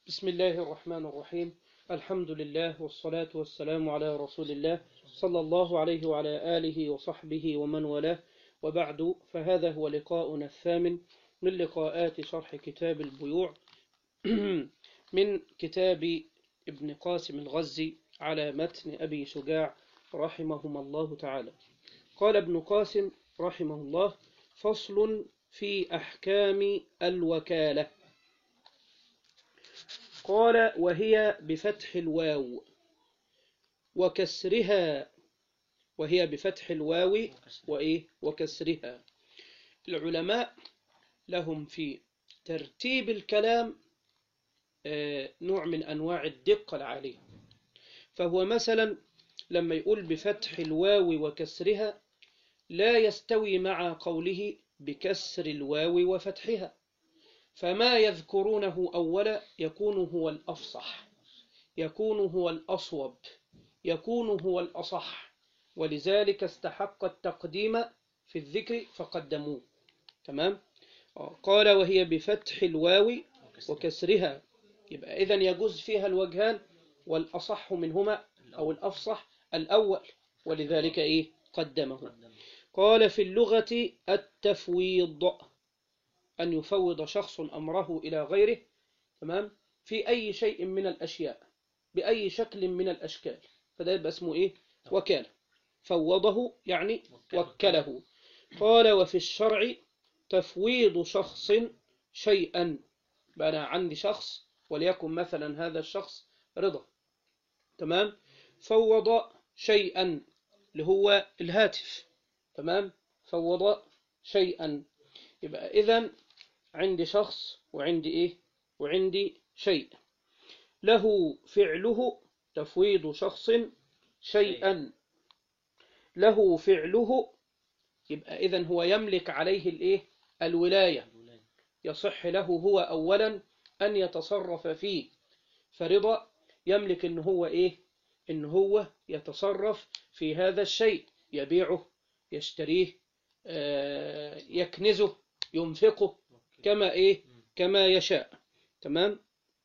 بسم الله الرحمن الرحيم الحمد لله والصلاة والسلام على رسول الله صلى الله عليه وعلى آله وصحبه ومن والاه وبعد فهذا هو لقاؤنا الثامن من لقاءات شرح كتاب البيوع من كتاب ابن قاسم الغزي على متن أبي شجاع رحمهما الله تعالى قال ابن قاسم رحمه الله فصل في أحكام الوكالة قال وهي بفتح الواو وكسرها وهي بفتح الواو وإيه وكسرها العلماء لهم في ترتيب الكلام نوع من أنواع الدقة العالية فهو مثلا لما يقول بفتح الواو وكسرها لا يستوي مع قوله بكسر الواو وفتحها فما يذكرونه أولا يكون هو الأفصح يكون هو الأصوب يكون هو الأصح ولذلك استحق التقديم في الذكر فقدموه تمام قال وهي بفتح الواو وكسرها يبقى إذا يجوز فيها الوجهان والأصح منهما أو الأفصح الأول ولذلك إيه قدمه قال في اللغة التفويض أن يفوض شخص أمره إلى غيره تمام في أي شيء من الأشياء بأي شكل من الأشكال فده يبقى اسمه إيه وكالة فوضه يعني وكله قال وفي الشرع تفويض شخص شيئا بقى أنا عندي شخص وليكن مثلا هذا الشخص رضا تمام فوض شيئا اللي هو الهاتف تمام فوض شيئا يبقى إذا عندي شخص وعندي إيه وعندي شيء له فعله تفويض شخص شيئا له فعله يبقى إذا هو يملك عليه الإيه الولاية يصح له هو أولا أن يتصرف فيه فرضا يملك إن هو إيه إن هو يتصرف في هذا الشيء يبيعه يشتريه يكنزه ينفقه كما إيه كما يشاء تمام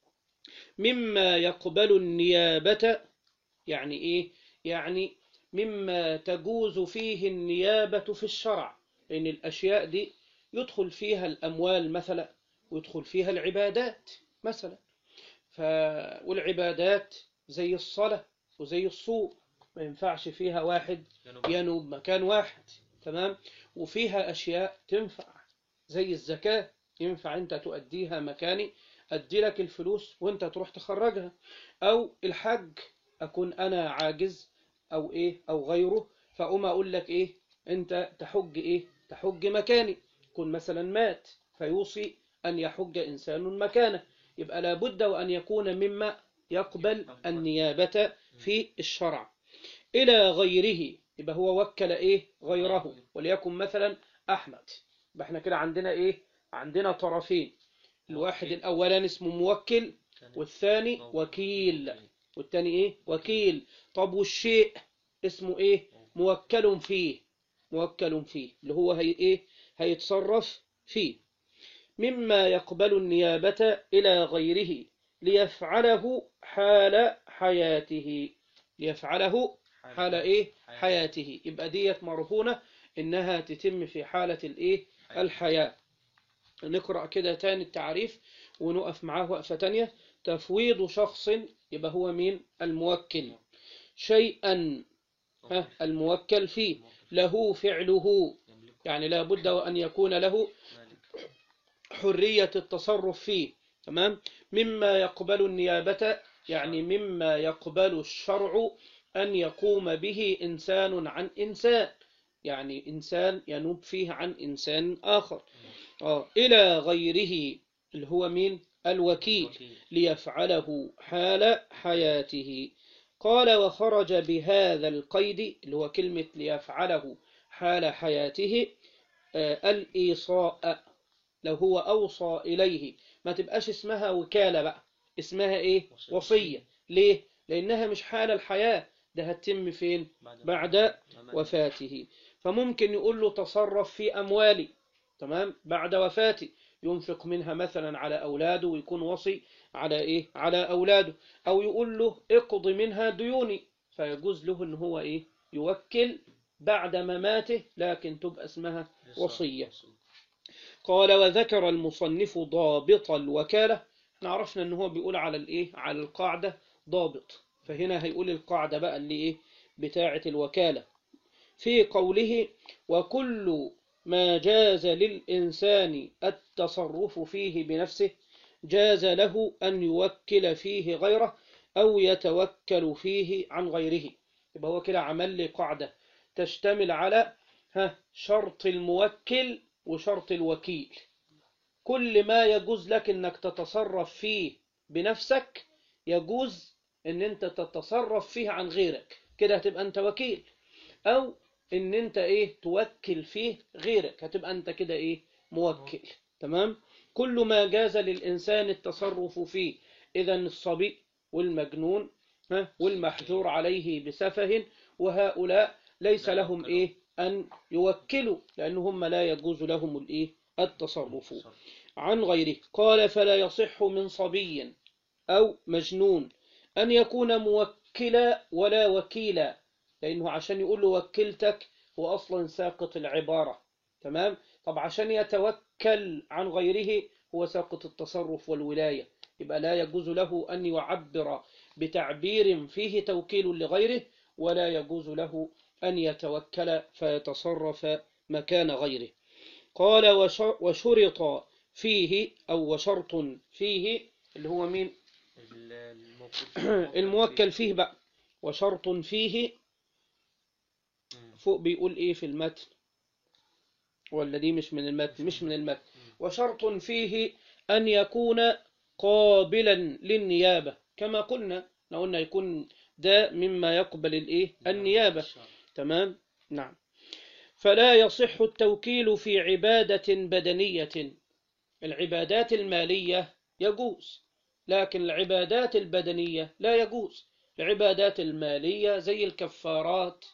مما يقبل النيابة يعني إيه يعني مما تجوز فيه النيابة في الشرع لأن الأشياء دي يدخل فيها الأموال مثلا ويدخل فيها العبادات مثلا ف... والعبادات زي الصلاة وزي الصوم ما ينفعش فيها واحد ينوب مكان واحد تمام وفيها أشياء تنفع زي الزكاة ينفع أنت تؤديها مكاني أدي لك الفلوس وأنت تروح تخرجها أو الحج أكون أنا عاجز أو إيه أو غيره فأقوم أقول لك إيه أنت تحج إيه تحج مكاني يكون مثلا مات فيوصي أن يحج إنسان مكانه يبقى لابد وأن يكون مما يقبل النيابة في الشرع إلى غيره يبقى هو وكل إيه غيره وليكن مثلا أحمد يبقى احنا كده عندنا إيه عندنا طرفين الواحد الأولاني اسمه موكل والثاني وكيل والثاني إيه وكيل طب والشيء اسمه إيه موكل فيه موكل فيه اللي هو هي إيه هيتصرف فيه مما يقبل النيابة إلى غيره ليفعله حال حياته ليفعله حال إيه حياته يبقى ديت مرهونة إنها تتم في حالة الإيه الحياة نقرأ كده تاني التعريف ونقف معاه وقفة تانية تفويض شخص يبقى هو مين الموكل شيئا ها الموكل فيه له فعله يعني لا بد وأن يكون له حرية التصرف فيه تمام مما يقبل النيابة يعني مما يقبل الشرع أن يقوم به إنسان عن إنسان يعني إنسان ينوب فيه عن إنسان آخر آه. إلى غيره اللي هو مين الوكيل ليفعله حال حياته قال وخرج بهذا القيد اللي هو كلمة ليفعله حال حياته آه الإيصاء لو هو أوصى إليه ما تبقاش اسمها وكالة بقى اسمها إيه وصية ليه لأنها مش حال الحياة ده هتتم فين بعد وفاته فممكن يقول له تصرف في أموالي تمام بعد وفاتي ينفق منها مثلا على أولاده ويكون وصي على إيه على أولاده أو يقول له اقض منها ديوني فيجوز له إن هو إيه يوكل بعد مماته لكن تبقى اسمها وصية قال وذكر المصنف ضابط الوكالة احنا عرفنا ان هو بيقول على الايه على القاعدة ضابط فهنا هيقول القاعدة بقى اللي ايه بتاعة الوكالة في قوله وكل ما جاز للإنسان التصرف فيه بنفسه جاز له أن يوكل فيه غيره أو يتوكل فيه عن غيره يبقى هو كده عمل لي قاعدة تشتمل على ها شرط الموكل وشرط الوكيل كل ما يجوز لك انك تتصرف فيه بنفسك يجوز ان انت تتصرف فيه عن غيرك كده هتبقى انت وكيل او ان انت ايه توكل فيه غيرك هتبقى انت كده ايه موكل تمام كل ما جاز للانسان التصرف فيه اذا الصبي والمجنون ها والمحجور عليه بسفه وهؤلاء ليس لهم ايه ان يوكلوا لان هم لا يجوز لهم الايه التصرف عن غيره قال فلا يصح من صبي او مجنون ان يكون موكلا ولا وكيلا لانه عشان يقول له وكلتك هو اصلا ساقط العباره تمام طب عشان يتوكل عن غيره هو ساقط التصرف والولايه يبقى لا يجوز له ان يعبر بتعبير فيه توكيل لغيره ولا يجوز له أن يتوكل فيتصرف مكان غيره قال وشرط فيه أو وشرط فيه اللي هو مين الموكل فيه بقى وشرط فيه فوق بيقول ايه في المتن ولا دي مش من المتن مش من المتن وشرط فيه أن يكون قابلا للنيابة كما قلنا لو قلنا يكون ده مما يقبل الايه النيابة تمام نعم فلا يصح التوكيل في عبادة بدنية العبادات المالية يجوز لكن العبادات البدنية لا يجوز العبادات المالية زي الكفارات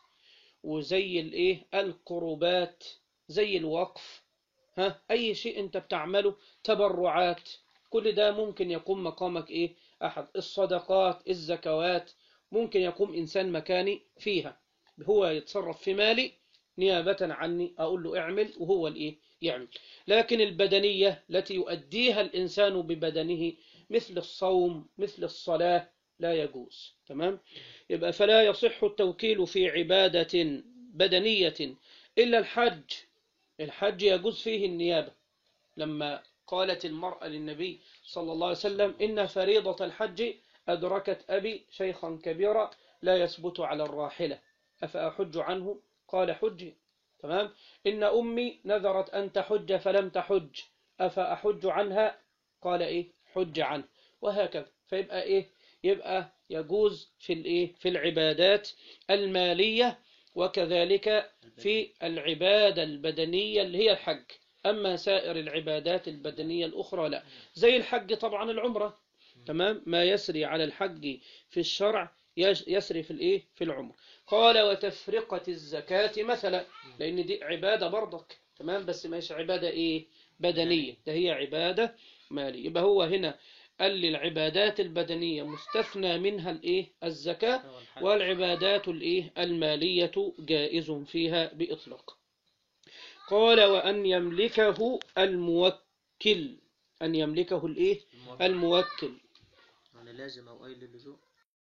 وزي الايه القربات زي الوقف ها اي شيء انت بتعمله تبرعات كل ده ممكن يقوم مقامك ايه احد الصدقات الزكوات ممكن يقوم انسان مكاني فيها هو يتصرف في مالي نيابة عني أقول له اعمل وهو الإيه يعمل لكن البدنية التي يؤديها الإنسان ببدنه مثل الصوم مثل الصلاة لا يجوز تمام يبقى فلا يصح التوكيل في عبادة بدنية إلا الحج الحج يجوز فيه النيابة لما قالت المرأة للنبي صلى الله عليه وسلم إن فريضة الحج أدركت أبي شيخا كبيرا لا يثبت على الراحلة أفأحج عنه قال حج تمام إن أمي نذرت أن تحج فلم تحج أفأحج عنها قال إيه حج عنه وهكذا فيبقى إيه يبقى يجوز في الإيه في العبادات المالية وكذلك في العبادة البدنية اللي هي الحج أما سائر العبادات البدنية الأخرى لا زي الحج طبعا العمرة تمام ما يسري على الحج في الشرع يسري في الإيه في العمر قال وتفرقة الزكاة مثلا لأن دي عبادة برضك تمام بس مش عبادة إيه بدنية ده هي عبادة مالية يبقى هو هنا قال لي العبادات البدنية مستثنى منها الإيه الزكاة والعبادات الإيه المالية جائز فيها بإطلاق قال وأن يملكه الموكل أن يملكه الإيه الموكل يعني لازم أو أي للزوم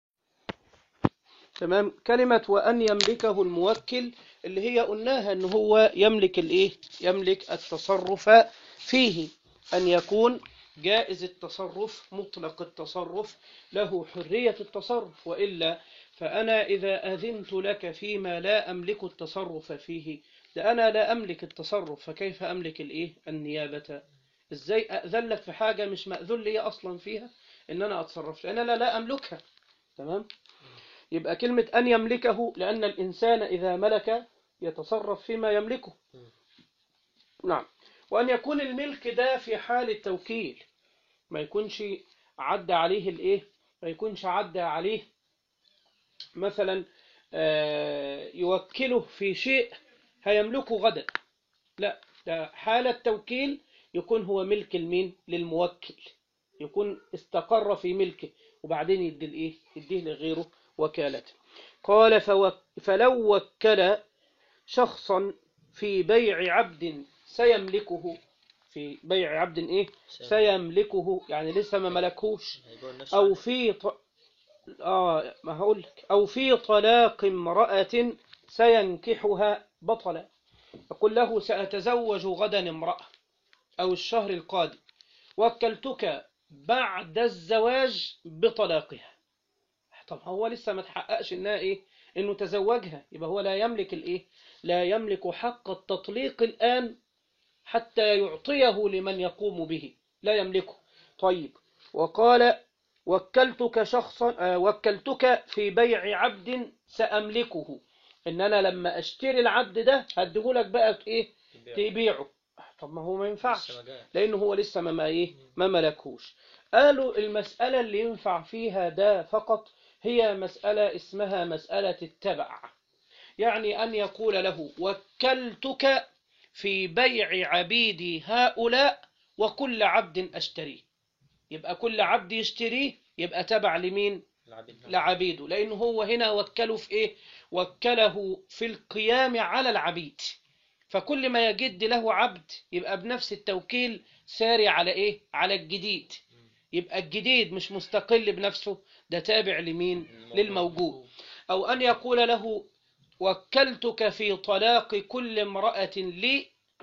تمام كلمة وأن يملكه الموكل اللي هي قلناها أن هو يملك الإيه يملك التصرف فيه أن يكون جائز التصرف مطلق التصرف له حرية التصرف وإلا فأنا إذا أذنت لك فيما لا أملك التصرف فيه لأنا لا أملك التصرف فكيف أملك الإيه النيابة إزاي أأذن لك في حاجة مش مأذن لي أصلا فيها إن أنا أتصرف لأن أنا لا أملكها تمام يبقى كلمة أن يملكه لأن الإنسان إذا ملك يتصرف فيما يملكه نعم وأن يكون الملك ده في حال التوكيل ما يكونش عدى عليه الإيه ما يكونش عدى عليه مثلا يوكله في شيء هيملكه غدا لا ده حال التوكيل يكون هو ملك المين للموكل يكون استقر في ملكه وبعدين يدي الايه يديه لغيره وكالة قال فوك فلو وكل شخصا في بيع عبد سيملكه في بيع عبد ايه سيملكه يعني لسه ما ملكوش هيبيعوا النفس أو في ط... آه ما هقول لك أو في طلاق امرأة سينكحها بطلا يقول له سأتزوج غدا امرأة أو الشهر القادم وكلتك بعد الزواج بطلاقها طب هو لسه ما تحققش انها ايه انه تزوجها يبقى هو لا يملك الايه لا يملك حق التطليق الآن حتى يعطيه لمن يقوم به لا يملكه طيب وقال وكلتك شخصا آه، وكلتك في بيع عبد سأملكه إن أنا لما أشتري العبد ده هديهولك بقى إيه يبيعوا. تبيعه طب ما هو ما ينفعش لسه ما جاء. لأنه هو لسه ما ما إيه ما ملكوش قالوا المسألة اللي ينفع فيها ده فقط هي مسألة اسمها مسألة التبع يعني أن يقول له وكلتك في بيع عبيدي هؤلاء وكل عبد أشتريه يبقى كل عبد يشتريه يبقى تبع لمين العبيد لعبيده لأنه هو هنا وكله في إيه وكله في القيام على العبيد فكل ما يجد له عبد يبقى بنفس التوكيل ساري على إيه على الجديد يبقى الجديد مش مستقل بنفسه ده تابع لمين للموجود أو أن يقول له وكلتك في طلاق كل امرأة لي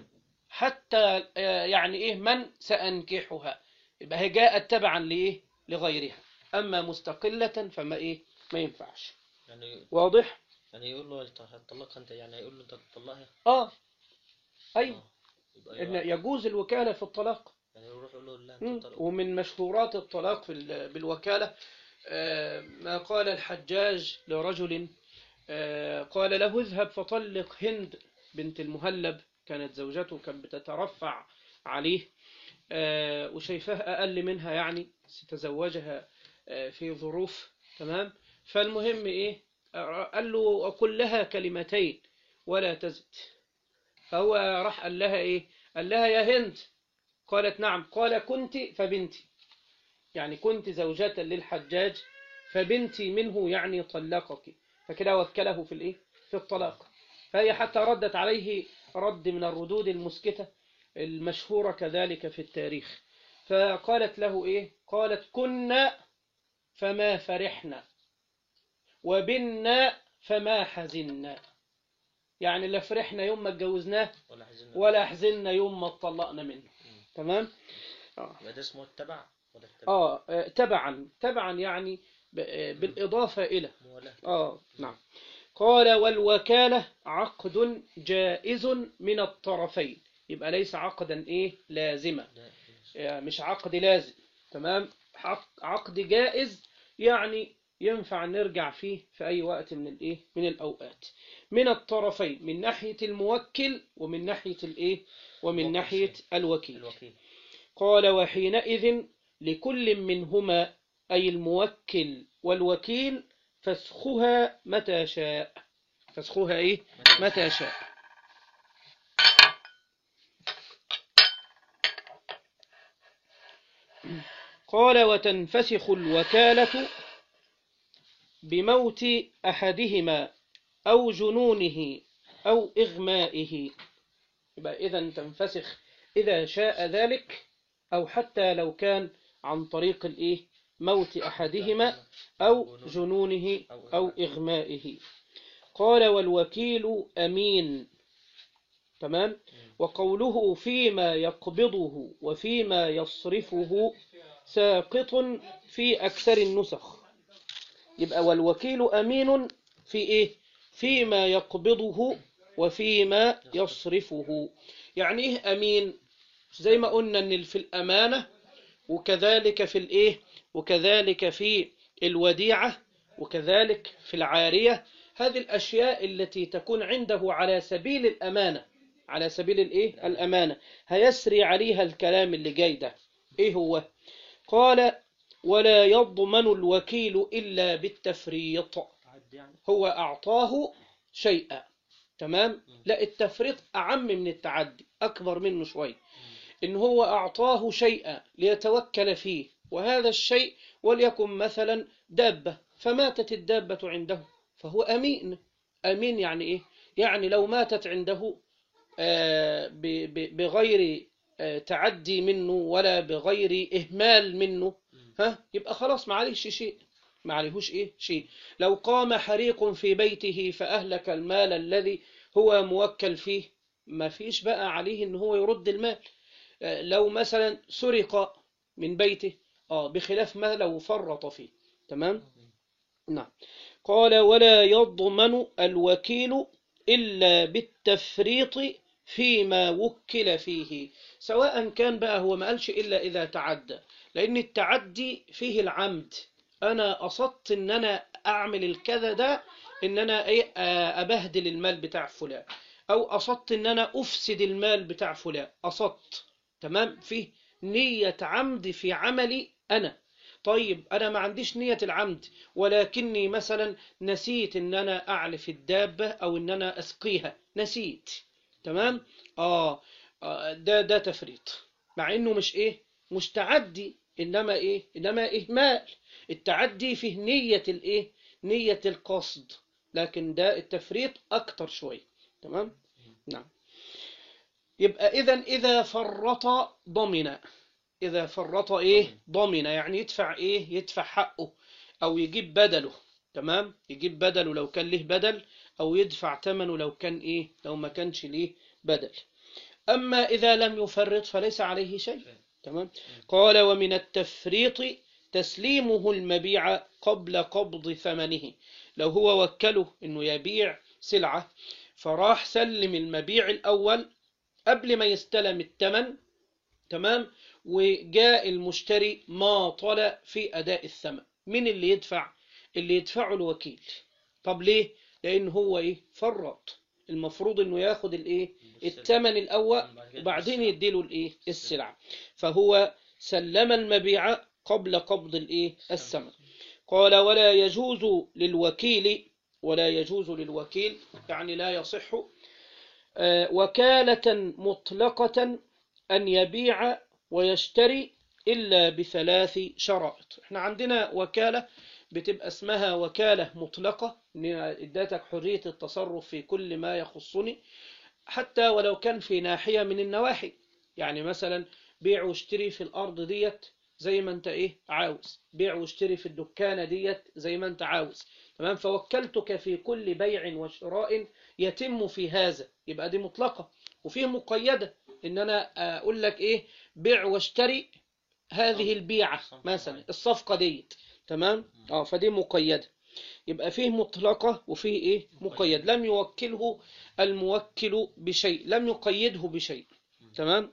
حتى آه، يعني إيه من سأنكحها يبقى هي جاءت تبعا لإيه لغيرها أما مستقلة فما إيه ما ينفعش يعني واضح يعني يقول له انت هتطلقها انت يعني هيقول له انت هتطلقها آه أيوة آه. يبقى إن أيوة. يجوز الوكالة في الطلاق يعني يروح يقول له لا مم. انت طلق ومن مشهورات الطلاق في ال- بالوكالة آه، ما قال الحجاج لرجل آه، قال له اذهب فطلق هند بنت المهلب كانت زوجته كانت بتترفع عليه آه، وشايفاه أقل منها يعني ستزوجها آه، في ظروف تمام فالمهم إيه آه، قال له قل لها كلمتين ولا تزد فهو راح قال لها إيه قال لها يا هند قالت نعم قال كنت فبنتي يعني كنت زوجة للحجاج فبنتي منه يعني طلقك فكده وكله في الايه في الطلاق فهي حتى ردت عليه رد من الردود المسكتة المشهورة كذلك في التاريخ فقالت له ايه قالت كنا فما فرحنا وبنا فما حزنا يعني لا فرحنا يوم ما اتجوزناه ولا حزن ولا حزنا يوم ما اتطلقنا منه تمام آه. يبقى ده اسمه التبع ولا التبع آه آه، تبعا تبعا يعني ب- آه، بالإضافة إلى موالاه آه نعم قال والوكالة عقد جائز من الطرفين يبقى ليس عقدا إيه لازما ده آه، مش عقد لازم تمام عق- عقد جائز يعني ينفع نرجع فيه في أي وقت من الإيه من الأوقات من الطرفين من ناحية الموكل ومن ناحية الإيه ومن موكل ناحية شيء. الوكيل الوكيل قال وحينئذ لكل منهما أي الموكل والوكيل فسخها متى شاء فسخها إيه متى شاء قال وتنفسخ الوكالة بموت أحدهما أو جنونه أو إغمائه يبقى إذا تنفسخ إذا شاء ذلك أو حتى لو كان عن طريق الإيه موت أحدهما أو جنونه أو إغمائه قال والوكيل أمين تمام وقوله فيما يقبضه وفيما يصرفه ساقط في أكثر النسخ يبقى والوكيل أمين في إيه فيما يقبضه وفيما يصرفه يعني إيه أمين زي ما قلنا إن في الأمانة وكذلك في الإيه وكذلك في الوديعة وكذلك في العارية هذه الأشياء التي تكون عنده على سبيل الأمانة على سبيل الإيه الأمانة هيسري عليها الكلام اللي جاي ده إيه هو قال ولا يضمن الوكيل إلا بالتفريط عد يعني هو أعطاه شيئا تمام لا التفريط أعم من التعدي أكبر منه شوي إن هو أعطاه شيئا ليتوكل فيه وهذا الشيء وليكن مثلا دابة فماتت الدابة عنده فهو أمين أمين يعني إيه؟ يعني لو ماتت عنده آه، ب- ب- بغير آه، تعدي منه ولا بغير إهمال منه ها يبقى خلاص ما عليهش شيء ما عليهوش إيه شيء لو قام حريق في بيته فأهلك المال الذي هو موكل فيه ما فيش بقى عليه إن هو يرد المال آه، لو مثلا سرق من بيته آه بخلاف ما لو فرط فيه تمام نعم قال ولا يضمن الوكيل إلا بالتفريط فيما وكل فيه سواء كان بقى هو ما قالش إلا إذا تعدى لأن التعدي فيه العمد أنا قصدت إن أنا أعمل الكذا ده إن أنا إيه آه، أبهدل المال بتاع فلان أو قصدت إن أنا أفسد المال بتاع فلان قصدت تمام فيه نية عمد في عملي أنا طيب أنا ما عنديش نية العمد ولكني مثلا نسيت إن أنا أعلف الدابة أو إن أنا أسقيها نسيت تمام آه آه، ده ده تفريط مع إنه مش إيه مش تعدي إنما إيه إنما إهمال التعدي فيه نية الإيه نية القصد لكن ده التفريط أكتر شوية تمام نعم يبقى إذا إذا فرط ضمن إذا فرط إيه ضمن يعني يدفع إيه يدفع حقه أو يجيب بدله تمام يجيب بدله لو كان له بدل أو يدفع ثمنه لو كان إيه لو ما كانش ليه بدل أما إذا لم يفرط فليس عليه شيء تمام قال ومن التفريط تسليمه المبيع قبل قبض ثمنه لو هو وكله إنه يبيع سلعة فراح سلم المبيع الأول قبل ما يستلم الثمن تمام وجاء المشتري ما طلع في أداء الثمن مين اللي يدفع اللي يدفعه الوكيل طب ليه لأن هو إيه فرط المفروض إنه ياخد الإيه الثمن الأول وبعدين يديله الإيه السلعة فهو سلم المبيع قبل قبض الإيه الثمن قال ولا يجوز للوكيل ولا يجوز للوكيل يعني لا يصح آه، وكالة مطلقة أن يبيع ويشتري إلا بثلاث شرائط احنا عندنا وكالة بتبقى اسمها وكالة مطلقة إن اداتك حرية التصرف في كل ما يخصني حتى ولو كان في ناحية من النواحي يعني مثلا بيع واشتري في الأرض ديت زي ما انت ايه عاوز بيع واشتري في الدكانة ديت زي ما انت عاوز تمام فوكلتك في كل بيع وشراء يتم في هذا يبقى دي مطلقة وفيه مقيدة ان انا اقول لك ايه بيع واشتري هذه البيعة مثلا الصفقة ديت تمام اه فدي مقيدة يبقى فيه مطلقة وفيه ايه مقيد لم يوكله الموكل بشيء لم يقيده بشيء تمام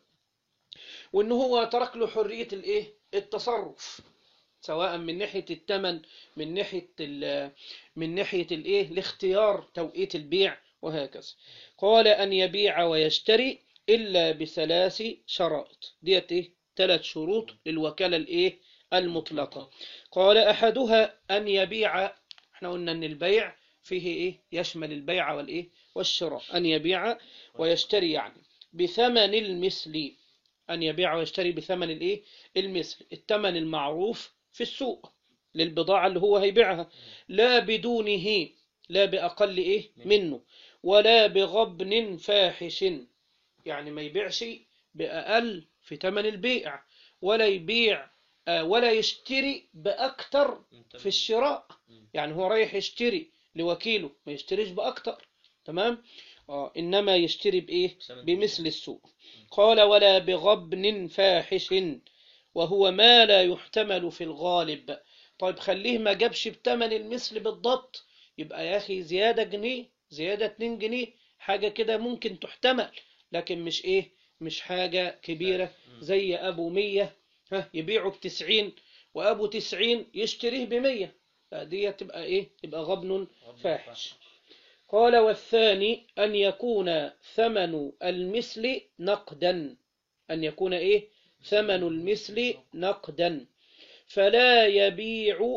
وان هو ترك له حرية الايه التصرف سواء من ناحية الثمن من ناحية ال- من ناحية الايه الاختيار توقيت البيع وهكذا قال أن يبيع ويشتري إلا بثلاث شرائط ديت إيه ثلاث شروط للوكالة الإيه المطلقة قال أحدها أن يبيع احنا قلنا أن البيع فيه إيه يشمل البيع والإيه والشراء أن يبيع ويشتري يعني بثمن المثل أن يبيع ويشتري بثمن الإيه المثل الثمن المعروف في السوق للبضاعة اللي هو هيبيعها لا بدونه لا بأقل إيه منه ولا بغبن فاحش يعني ما يبيعش بأقل في ثمن البيع ولا يبيع آه، ولا يشتري بأكتر في الشراء يعني هو رايح يشتري لوكيله ما يشتريش بأكتر تمام آه إنما يشتري بإيه بمثل السوق قال ولا بغبن فاحش وهو ما لا يحتمل في الغالب طيب خليه ما جابش بتمن المثل بالضبط يبقى يا أخي زيادة جنيه زيادة 2 جنيه حاجة كده ممكن تحتمل لكن مش إيه مش حاجة كبيرة زي أبو مية ها يبيعه بتسعين وأبو تسعين يشتريه بمية دي تبقى إيه تبقى غبن فاحش قال والثاني أن يكون ثمن المثل نقدا أن يكون إيه ثمن المثل نقدا فلا يبيع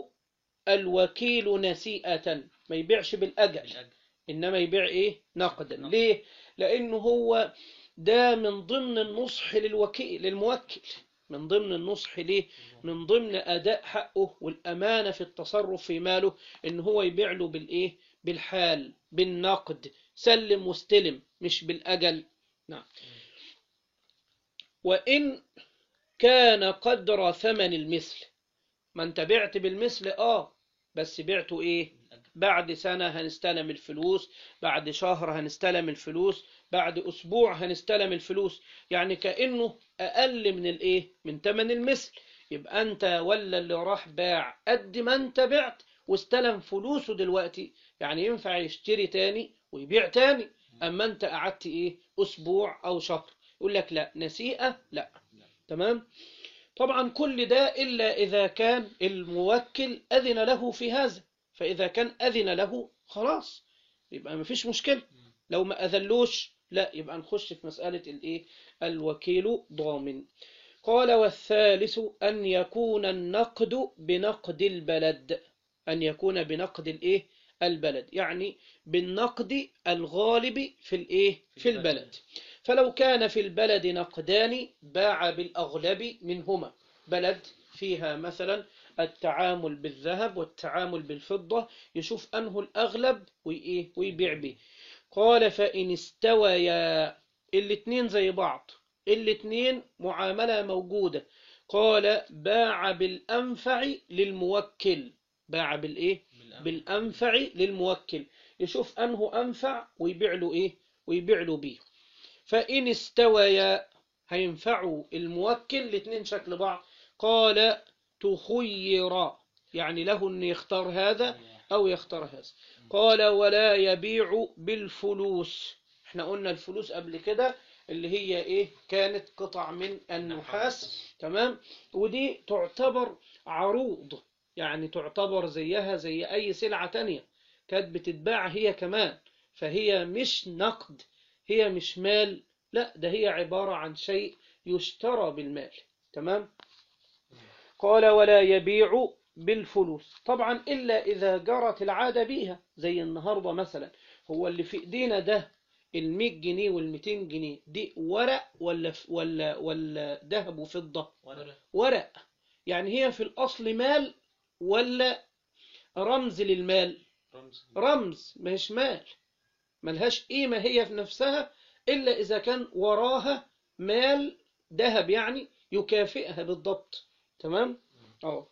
الوكيل نسيئة ما يبيعش بالأجل إنما يبيع إيه نقدا ليه لأنه هو ده من ضمن النصح للوكيل للموكل من ضمن النصح ليه من ضمن أداء حقه والأمانة في التصرف في ماله إن هو يبيع له بالإيه بالحال بالنقد سلم واستلم مش بالأجل نعم وإن كان قدر ثمن المثل ما انت بعت بالمثل اه بس بعته ايه بعد سنة هنستلم الفلوس بعد شهر هنستلم الفلوس بعد أسبوع هنستلم الفلوس يعني كأنه أقل من الإيه من تمن المثل يبقى أنت ولا اللي راح باع قد ما أنت بعت واستلم فلوسه دلوقتي يعني ينفع يشتري تاني ويبيع تاني أما أنت قعدت إيه أسبوع أو شهر يقول لك لا نسيئة لا تمام طبعا كل ده إلا إذا كان الموكل أذن له في هذا فإذا كان أذن له خلاص يبقى مفيش مشكلة لو ما أذلوش لا يبقى نخش في مسألة الإيه الوكيل ضامن قال والثالث أن يكون النقد بنقد البلد أن يكون بنقد الإيه البلد يعني بالنقد الغالب في الإيه في البلد فلو كان في البلد نقدان باع بالأغلب منهما بلد فيها مثلا التعامل بالذهب والتعامل بالفضة يشوف أنه الأغلب وإيه ويبيع به قال فإن استويا الاتنين زي بعض الاتنين معاملة موجودة قال باع بالأنفع للموكل باع بالإيه بالأنفع للموكل يشوف أنه أنفع ويبيع له إيه ويبيع له بيه فإن استويا هينفعوا الموكل الاتنين شكل بعض قال تخير يعني له أن يختار هذا أو يختار هذا قال ولا يبيع بالفلوس احنا قلنا الفلوس قبل كده اللي هي ايه كانت قطع من النحاس تمام ودي تعتبر عروض يعني تعتبر زيها زي اي سلعة تانية كانت بتتباع هي كمان فهي مش نقد هي مش مال لا ده هي عبارة عن شيء يشترى بالمال تمام قال ولا يبيع بالفلوس طبعا إلا إذا جرت العادة بيها زي النهاردة مثلا هو اللي في إيدينا ده المية جنيه والميتين جنيه دي ورق ولا ولا ولا ذهب وفضة ورق ورق يعني هي في الأصل مال ولا رمز للمال رمز رمز مش مال ملهاش قيمة هي في نفسها إلا إذا كان وراها مال ذهب يعني يكافئها بالضبط تمام؟ أه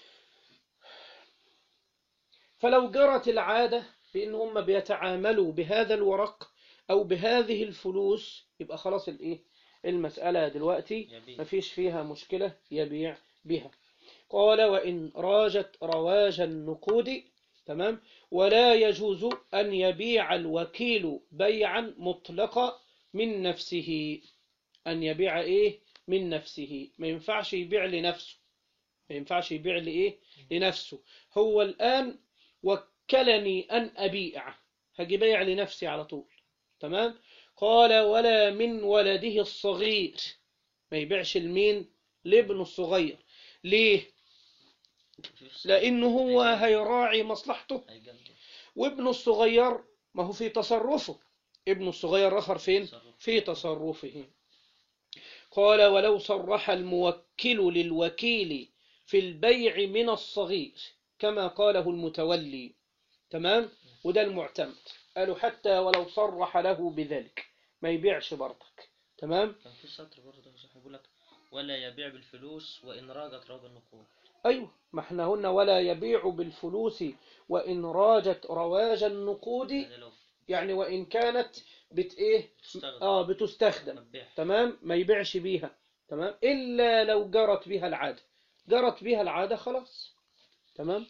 فلو جرت العادة بأن هم بيتعاملوا بهذا الورق أو بهذه الفلوس يبقى خلاص الإيه؟ المسألة دلوقتي يبيع مفيش فيها مشكلة يبيع بها قال وإن راجت رواج النقود تمام ولا يجوز أن يبيع الوكيل بيعا مطلقا من نفسه أن يبيع إيه من نفسه ما ينفعش يبيع لنفسه ما ينفعش يبيع لإيه لنفسه هو الآن وكلني أن أبيع هجي بيع لنفسي على طول تمام قال ولا من ولده الصغير ما يبيعش المين لابنه الصغير ليه لأنه هو هيراعي مصلحته هيجمد وابنه الصغير ما هو في تصرفه ابنه الصغير آخر فين تصرف. في تصرفه قال ولو صرح الموكل للوكيل في البيع من الصغير كما قاله المتولي تمام وده المعتمد قالوا حتى ولو صرح له بذلك ما يبيعش برضك تمام كان في سطر برضه صح بيقول لك ولا يبيع بالفلوس وإن راجت روج النقود أيوه ما احنا هنا ولا يبيع بالفلوس وإن راجت رواج النقود يعني لو يعني وإن كانت بت إيه تستخدم آه آه بتستخدم ما تبيعش تمام ما يبيعش بيها تمام إلا لو جرت بها العادة جرت بها العادة خلاص تمام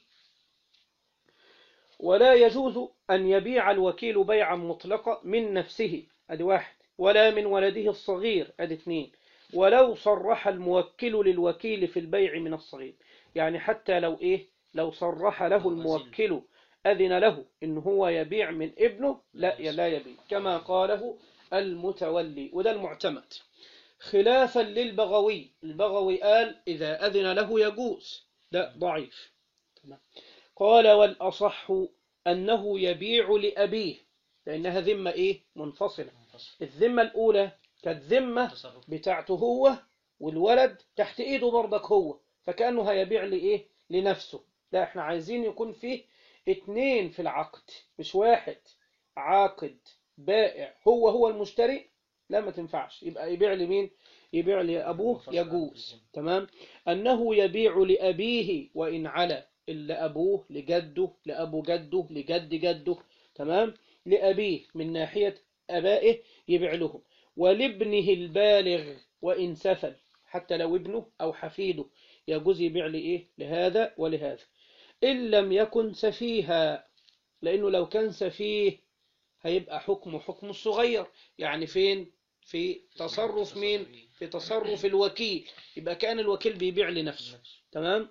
ولا يجوز أن يبيع الوكيل بيعا مطلقا من نفسه أدي واحد ولا من ولده الصغير أدي اثنين ولو صرح الموكل للوكيل في البيع من الصغير يعني حتى لو إيه لو صرح له لو الموكل أذن له إن هو يبيع من ابنه لا لا يبيع كما قاله المتولي وده المعتمد خلافا للبغوي البغوي قال إذا أذن له يجوز لا ضعيف تمام. قال والأصح أنه يبيع لأبيه لأنها ذمة إيه منفصلة منفصل. الذمة الأولى كانت ذمة تصرف بتاعته هو والولد تحت ايده برضك هو فكأنه هيبيع لإيه لنفسه لا احنا عايزين يكون فيه اتنين في العقد مش واحد عاقد بائع هو هو المشتري لا ما تنفعش يبقى يبيع لمين يبيع لأبوه منفصل عن يجوز الذمة. تمام أنه يبيع لأبيه وإن علا لأبوه لجده لأبو جده لجد جده تمام لأبيه من ناحية أبائه يبيع لهم ولابنه البالغ وإن سفل حتى لو ابنه أو حفيده يجوز يبيع لإيه لهذا ولهذا إن لم يكن سفيها لأنه لو كان سفيه هيبقى حكمه حكم الصغير يعني فين في تصرف مين في تصرف الوكيل يبقى كان الوكيل بيبيع لنفسه نفسه. تمام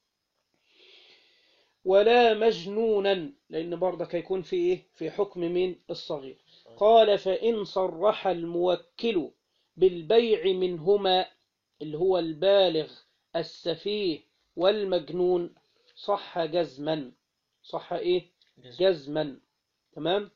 ولا مجنونا لأن برضك هيكون في إيه في حكم مين الصغير قال فإن صرح الموكل بالبيع منهما اللي هو البالغ السفيه والمجنون صح جزما صح إيه جزم. جزما تمام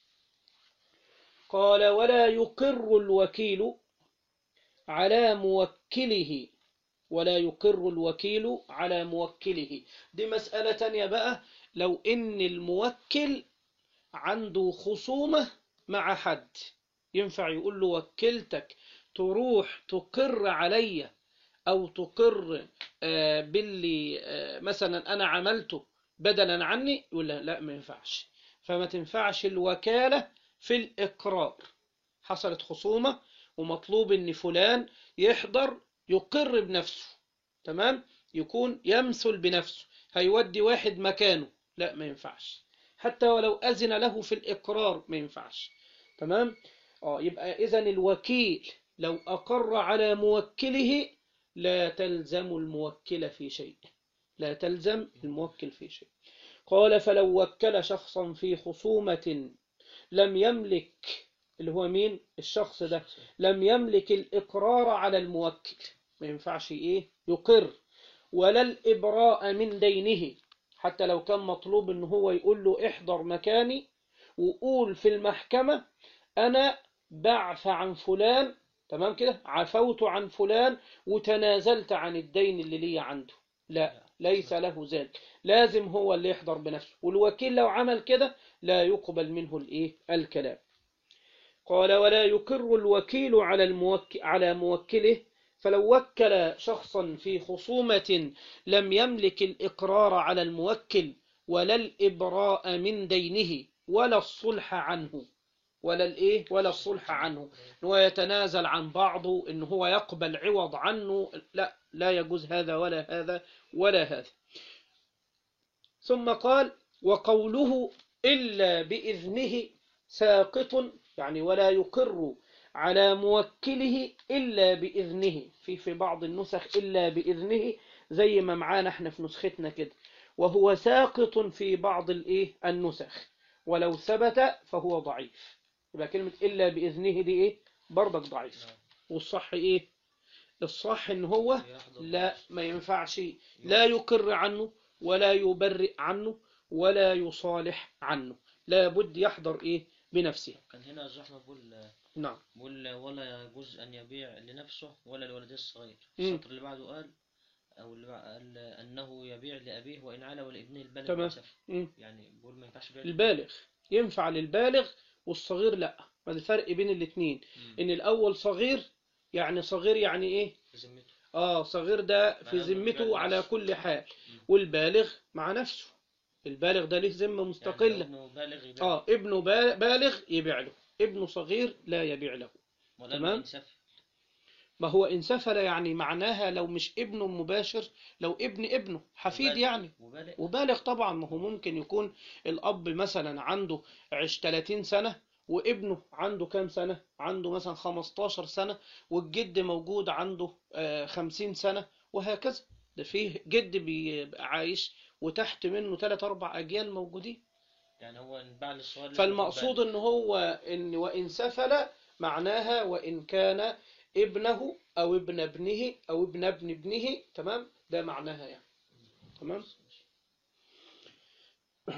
قال ولا يقر الوكيل على موكله ولا يقر الوكيل على موكله دي مسألة تانية بقى لو إن الموكل عنده خصومة مع حد ينفع يقول له وكلتك تروح تقر عليا أو تقر آه، باللي آه، مثلا أنا عملته بدلا عني يقول لا لا ما ينفعش فما تنفعش الوكالة في الإقرار حصلت خصومة ومطلوب إن فلان يحضر يقر بنفسه تمام يكون يمثل بنفسه هيودي واحد مكانه لا ما ينفعش حتى ولو أذن له في الإقرار ما ينفعش تمام اه يبقى إذا الوكيل لو أقر على موكله لا تلزم الموكل في شيء لا تلزم الموكل في شيء قال فلو وكل شخصا في خصومة لم يملك اللي هو مين الشخص ده لم يملك الإقرار على الموكل ما ينفعش إيه يقر ولا الإبراء من دينه حتى لو كان مطلوب إن هو يقول له احضر مكاني وقول في المحكمة أنا بعف عن فلان تمام كده عفوت عن فلان وتنازلت عن الدين اللي لي عنده لا ليس له ذلك لازم هو اللي يحضر بنفسه والوكيل لو عمل كده لا يقبل منه الايه الكلام قال ولا يقر الوكيل على الموكل على موكله فلو وكل شخصا في خصومة لم يملك الإقرار على الموكل ولا الإبراء من دينه ولا الصلح عنه ولا الايه ولا الصلح عنه ان هو يتنازل عن بعضه ان هو يقبل عوض عنه لا لا يجوز هذا ولا هذا ولا هذا ثم قال وقوله إلا بإذنه ساقط يعني ولا يقر على موكله إلا بإذنه في في بعض النسخ إلا بإذنه زي ما معانا احنا في نسختنا كده وهو ساقط في بعض الايه النسخ ولو ثبت فهو ضعيف يبقى كلمة إلا بإذنه دي إيه برضك ضعيف والصح إيه الصح إن هو يحضر لا ما ينفعش لا يقر عنه ولا يبرئ عنه ولا يصالح عنه لا بد يحضر إيه بنفسه كان هنا زحمة بقول نعم بقول ولا يجوز أن يبيع لنفسه ولا لولده الصغير مم. السطر اللي بعده قال أو اللي بعد قال أنه يبيع لأبيه وإن على ولابنه البالغ تمام. والسفه. مم. يعني بقول ما ينفعش يبيع البالغ ينفع للبالغ والصغير لا ما الفرق بين الاثنين مم. إن الأول صغير يعني صغير يعني إيه في ذمته آه صغير ده في معناه إنه ذمته بالغ على نفسه. كل حال مم. والبالغ مع نفسه البالغ ده له ذمة يعني لو مستقلة ابنه بالغ يبيع اه ابنه با- بالغ يبيع له ابنه صغير لا يبيع له ولا تمام. من سفه ما هو إن سفل يعني معناها لو مش ابنه مباشر لو ابن ابنه حفيد وبالغ. يعني وبالغ وبالغ طبعا ما هو ممكن يكون الأب مثلا عنده عش 30 سنة وابنه عنده كام سنة عنده مثلا 15 سنة والجد موجود عنده آه، 50 سنة وهكذا ده فيه جد بيبقى عايش وتحت منه 3 4 أجيال موجودين يعني هو انباع للصغير فالمقصود ان هو ان وان سفل معناها وان كان ابنه او ابن ابنه او ابن ابن ابنه تمام ده معناها يعني تمام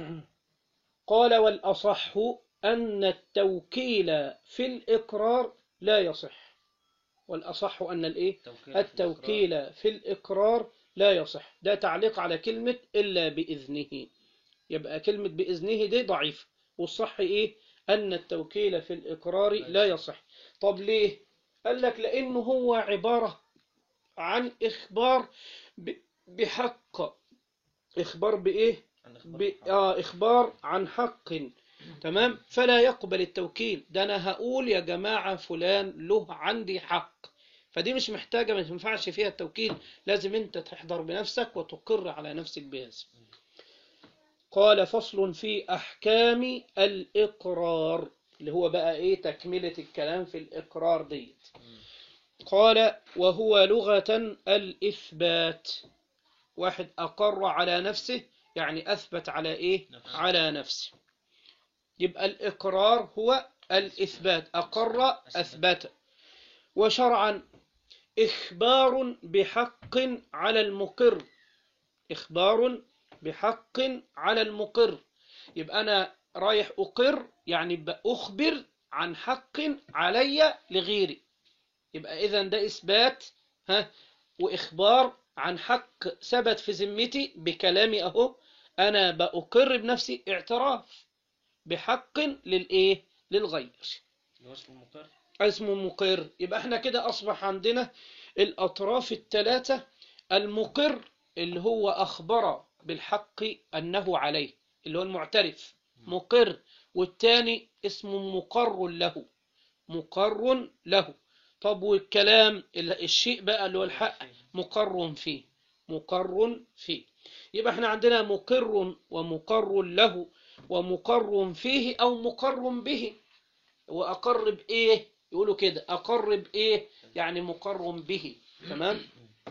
قال والاصح ان التوكيل في الاقرار لا يصح والأصح أن الإيه التوكيل في التوكيل في الإقرار لا يصح ده تعليق على كلمة إلا بإذنه يبقى كلمة بإذنه دي ضعيف والصح إيه أن التوكيل في الإقرار لا يصح طب ليه قال لك لأنه هو عبارة عن إخبار ب- بحق إخبار بإيه عن إخبار ب... الحق. آه إخبار عن حق تمام فلا يقبل التوكيل ده أنا هقول يا جماعة فلان له عندي حق فدي مش محتاجة ما تنفعش فيها التوكيل لازم أنت تحضر بنفسك وتقر على نفسك بهذا قال فصل في أحكام الإقرار اللي هو بقى إيه تكملة الكلام في الإقرار ديت قال وهو لغة الإثبات واحد أقر على نفسه يعني أثبت على إيه نفسه. على نفسه يبقى الإقرار هو الإثبات أقر أثبت وشرعا إخبار بحق على المقر إخبار بحق على المقر يبقى أنا رايح أقر يعني بأخبر عن حق علي لغيري يبقى إذا ده إثبات ها وإخبار عن حق ثبت في ذمتي بكلامي أهو أنا بأقر بنفسي اعتراف بحق للإيه للغير اللي هو اسمه المقر اسمه مقر يبقى احنا كده أصبح عندنا الأطراف الثلاثة المقر اللي هو أخبر بالحق أنه عليه اللي هو المعترف مقر والتاني اسمه مقر له مقر له طب والكلام ال- الشيء بقى اللي هو الحق مقر فيه مقر فيه يبقى احنا عندنا مقر ومقر له ومقر فيه أو مقر به وأقر بإيه يقولوا كده أقر بإيه يعني مقر به تمام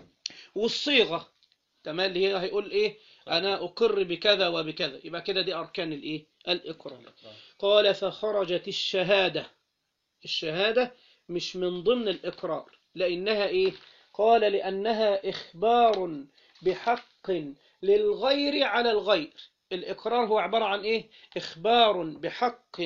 والصيغة تمام اللي هي هيقول إيه أنا أقر بكذا وبكذا يبقى كده دي أركان الإيه الإقرار الإقرار. قال فخرجت الشهادة الشهادة مش من ضمن الإقرار لأنها إيه قال لأنها إخبار بحق للغير على الغير الإقرار هو عبارة عن إيه إخبار بحق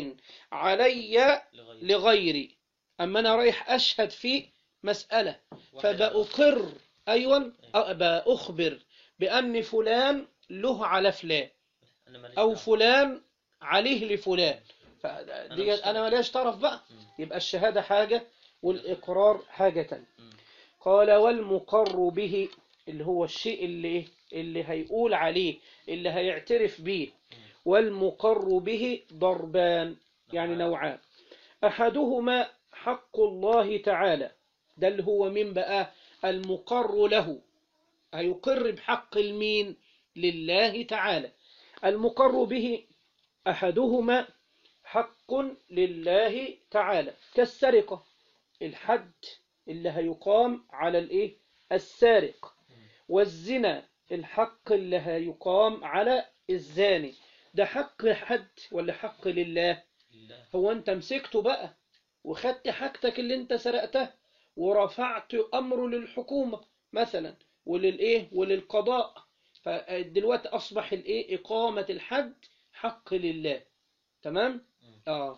علي لغير لغيري أما أنا رايح أشهد في مسألة واحد على فبأقر أيوة أو بأخبر بأن فلان له على فلان أنا ماليش أو دعوة. فلان عليه لفلان فدي مش أنا ملياش طرف بقى مم. يبقى الشهادة حاجة والإقرار حاجة تانية مم. قال والمقر به اللي هو الشيء اللي اللي هيقول عليه اللي هيعترف به والمقر به ضربان يعني نوعان أحدهما حق الله تعالى ده اللي هو من بقى المقر له هيقر بحق المين لله تعالى المقر به أحدهما حق لله تعالى كالسرقة الحد اللي هيقام على الايه السارق والزنا الحق اللي هيقام على الزاني ده حق حد ولا حق لله لله هو انت مسكته بقى وخدت حاجتك اللي انت سرقتها ورفعت امره للحكومة مثلا وللايه وللقضاء فدلوقتي اصبح الايه اقامة الحد حق لله تمام اه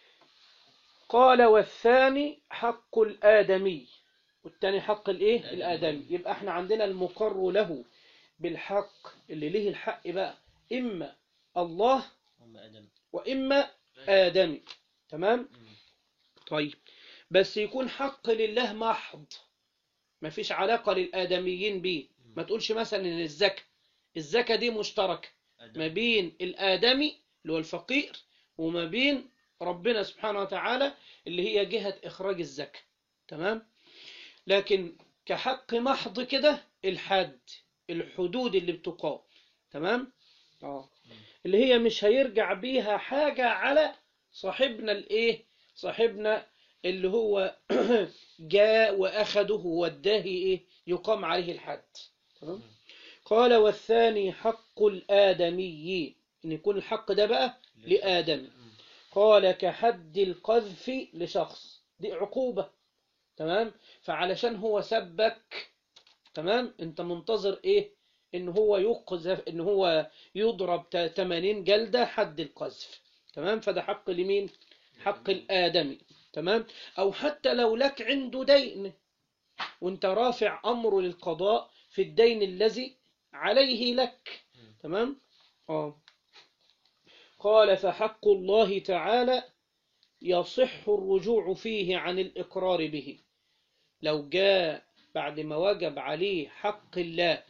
قال والثاني حق الآدمي والثاني حق الايه الآدمي. الآدمي يبقى احنا عندنا المقر له بالحق اللي له الحق بقى إما الله هم آدم وإما آدمي تمام مم. طيب بس يكون حق لله محض ما فيش علاقة للآدميين بيه ما تقولش مثلا إن الزكاة الزكاة دي مشتركة آدم ما بين الآدمي اللي هو الفقير وما بين ربنا سبحانه وتعالى اللي هي جهة إخراج الزكاة تمام لكن كحق محض كده الحد الحدود اللي بتقام تمام اه اللي هي مش هيرجع بيها حاجة على صاحبنا الايه صاحبنا اللي هو جاء وأخده ووداه ايه يقام عليه الحد تمام قال والثاني حق الآدمي إن يكون الحق ده بقى لآدم مم. قال كحد القذف لشخص دي عقوبة تمام فعلشان هو سبك تمام انت منتظر ايه ان هو يقذف ان هو يضرب تا- 80 جلدة حد القذف تمام فده حق لمين حق الآدمي تمام أو حتى لو لك عنده دين وانت رافع أمره للقضاء في الدين الذي عليه لك تمام آه. قال فحق الله تعالى يصح الرجوع فيه عن الإقرار به لو جاء بعد ما وجب عليه حق الله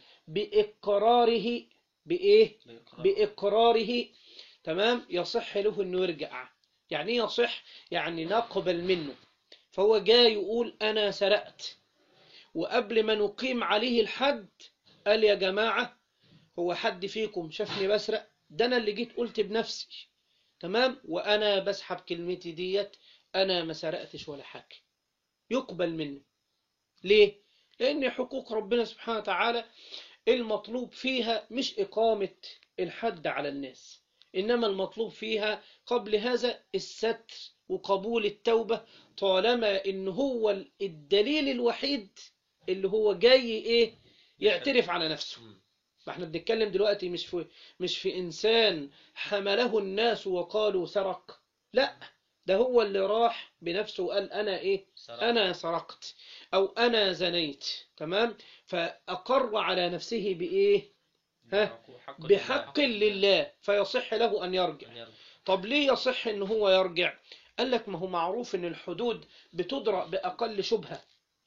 بإقراره بإيه بإقرار. بإقراره تمام يصح له إنه يرجع يعني إيه يصح يعني نقبل منه فهو جاي يقول أنا سرقت وقبل ما نقيم عليه الحد قال يا جماعة هو حد فيكم شافني بسرق ده أنا اللي جيت قلت بنفسي تمام وأنا بسحب كلمتي ديت أنا ما سرقتش ولا حاجة يقبل منه ليه؟ لأن حقوق ربنا سبحانه وتعالى المطلوب فيها مش إقامة الحد على الناس إنما المطلوب فيها قبل هذا الستر وقبول التوبة طالما إن هو الدليل الوحيد اللي هو جاي إيه يعترف على نفسه مم. فاحنا بنتكلم دلوقتي مش في مش في إنسان حمله الناس وقالوا سرق لا ده هو اللي راح بنفسه وقال أنا إيه سرق. أنا سرقت أو أنا زنيت تمام فأقر على نفسه بإيه ها؟ حق بحق لله. لله فيصح له أن يرجع أن يرجع. طب ليه يصح ان هو يرجع قال لك ما هو معروف ان الحدود بتدرأ بأقل شبهة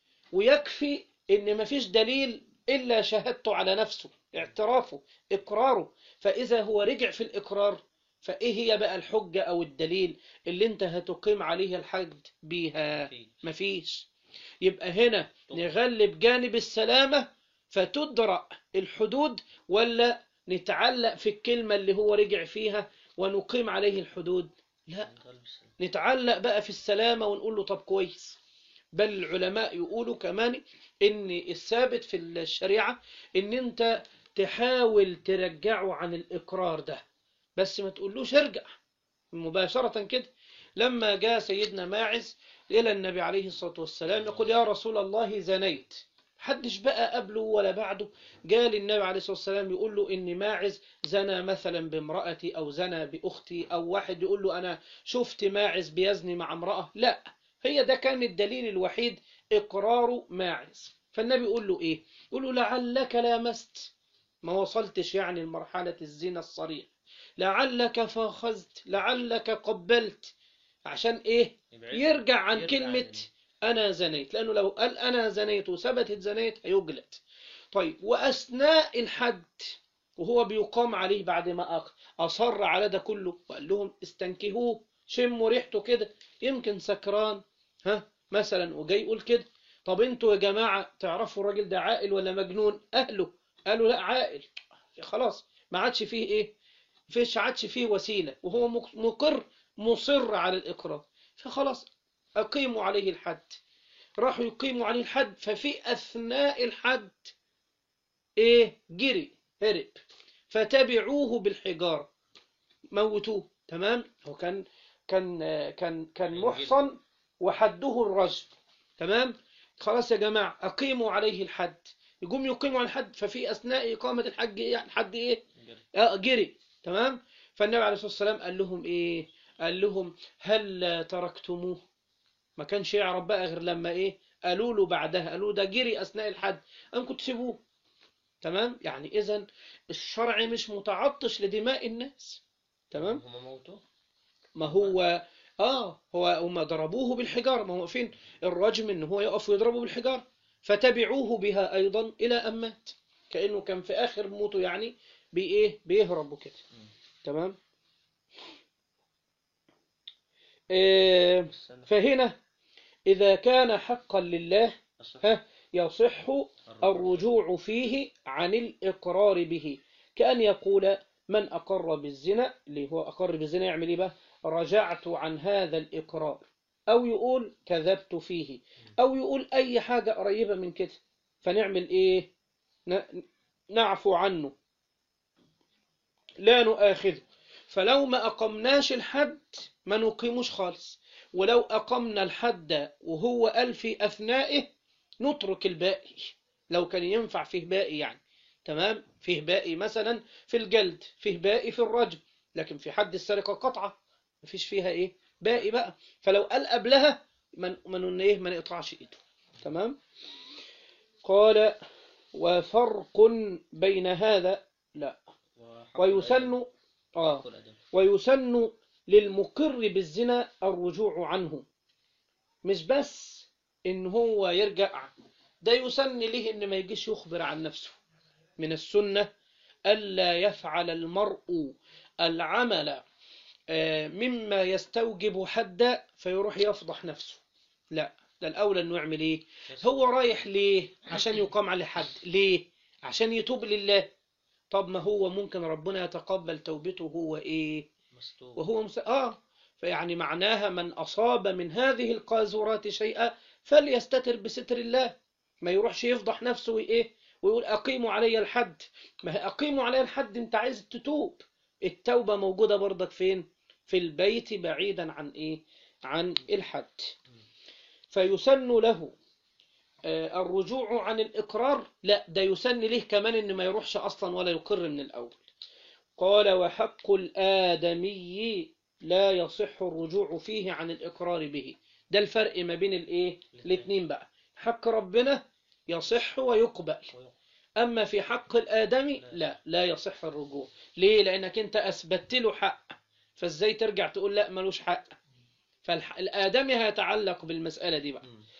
ويكفي ان ما فيش دليل إلا شهادته على نفسه اعترافه إقراره فإذا هو رجع في الإقرار فإيه هي بقى الحجة أو الدليل اللي انت هتقيم عليه الحد بيها في. مفيش يبقى هنا نغلب جانب السلامة فتدرأ الحدود ولا نتعلق في الكلمة اللي هو رجع فيها ونقيم عليه الحدود لا نتعلق بقى في السلامة ونقول له طب كويس بل العلماء يقولوا كمان ان الثابت في الشريعة ان انت تحاول ترجعه عن الاقرار ده بس ما تقولوش ارجع مباشرة كده لما جاء سيدنا ماعز إلى النبي عليه الصلاة والسلام يقول يا رسول الله زنيت حدش بقى قبله ولا بعده جاء للنبي عليه الصلاة والسلام يقول له إن ماعز زنى مثلا بامرأتي أو زنى بأختي أو واحد يقول له أنا شفت ماعز بيزني مع امرأة لا هي ده كان الدليل الوحيد إقرار ماعز فالنبي يقول له إيه يقول له لعلك لامست ما وصلتش يعني لمرحلة الزنا الصريح لعلك فاخذت لعلك قبلت عشان إيه يبعد. يرجع عن يرجع كلمة أنا زنيت لأنه لو قال أنا زنيت وثبتت زنيت هيجلد طيب وأثناء الحد وهو بيقام عليه بعد ما أق- أصر على ده كله وقال لهم استنكهوه شموا ريحته كده يمكن سكران ها مثلا وجاي يقول كده طب انتوا يا جماعة تعرفوا الراجل ده عاقل ولا مجنون أهله قالوا لا عاقل خلاص ما عادش فيه إيه فيش عادش فيه وسيلة وهو مق- مقر مصر على الإقرار فخلاص أقيموا عليه الحد راحوا يقيموا عليه الحد ففي أثناء الحد إيه جري هرب فتبعوه بالحجارة موتوه تمام هو كان كان كان كان محصن وحده الرجم تمام خلاص يا جماعة أقيموا عليه الحد يقوم يقيموا على الحد ففي أثناء إقامة الحج إيه الحد إيه آه، جري تمام فالنبي عليه الصلاة والسلام قال لهم إيه قال لهم هل تركتموه ما كانش يعرف بقى غير لما إيه قالوا له بعدها قالوا ده جري أثناء الحد أنكم تسيبوه تمام يعني إذا الشرع مش متعطش لدماء الناس تمام هم موتوا ما هو اه هو هم ضربوه بالحجارة ما هو فين الرجم ان هو يقف ويضربه بالحجارة فتبعوه بها ايضا الى ان مات كانه كان في اخر موته يعني بايه بيهرب وكده مم. تمام آه السنة. فهنا اذا كان حقا لله الصح. ها يصح الرجوع فيه عن الإقرار به كأن يقول من أقر بالزنا اللي هو أقر بالزنا يعمل إيه بقى رجعت عن هذا الإقرار أو يقول كذبت فيه أو يقول أي حاجة قريبة من كده فنعمل إيه ن- نعفو عنه لا نؤاخذه فلو ما أقمناش الحد ما نقيموش خالص ولو أقمنا الحد وهو قال في أثنائه نترك الباقي لو كان ينفع فيه باقي يعني تمام فيه باقي مثلا في الجلد فيه باقي في الرجم لكن في حد السرقة قطعة مفيش فيها ايه باقي بقى فلو قال قبلها من من ايه ما نقطعش ايده تمام قال وفرق بين هذا لا وحق ويسن الأدب. اه حق الأدب. ويسن للمقر بالزنا الرجوع عنه مش بس ان هو يرجع ده يسن له ان ما يجيش يخبر عن نفسه من السنة ألا يفعل المرء العمل آه، مما يستوجب حدا فيروح يفضح نفسه لا ده الأولى انه يعمل ايه هو رايح ليه عشان يقام عليه حد ليه عشان يتوب لله طب ما هو ممكن ربنا يتقبل توبته هو ايه مستور وهو مس... آه فيعني معناها من أصاب من هذه القاذورات شيئا فليستتر بستر الله ما يروحش يفضح نفسه وإيه ويقول أقيموا علي الحد ما هي أقيموا علي الحد أنت عايز تتوب التوبة موجودة برضك فين في البيت بعيدا عن إيه عن الحد فيسن له آه، الرجوع عن الإقرار لا ده يسن له كمان إن ما يروحش أصلا ولا يقر من الأول قال وحق الآدمي لا يصح الرجوع فيه عن الإقرار به ده الفرق ما بين الإيه الاتنين بقى حق ربنا يصح ويقبل أما في حق الآدمي لا لا يصح الرجوع ليه لأنك أنت أثبتت له حق فإزاي ترجع تقول لا ملوش حق فالآدمي هيتعلق بالمسألة دي بقى مم.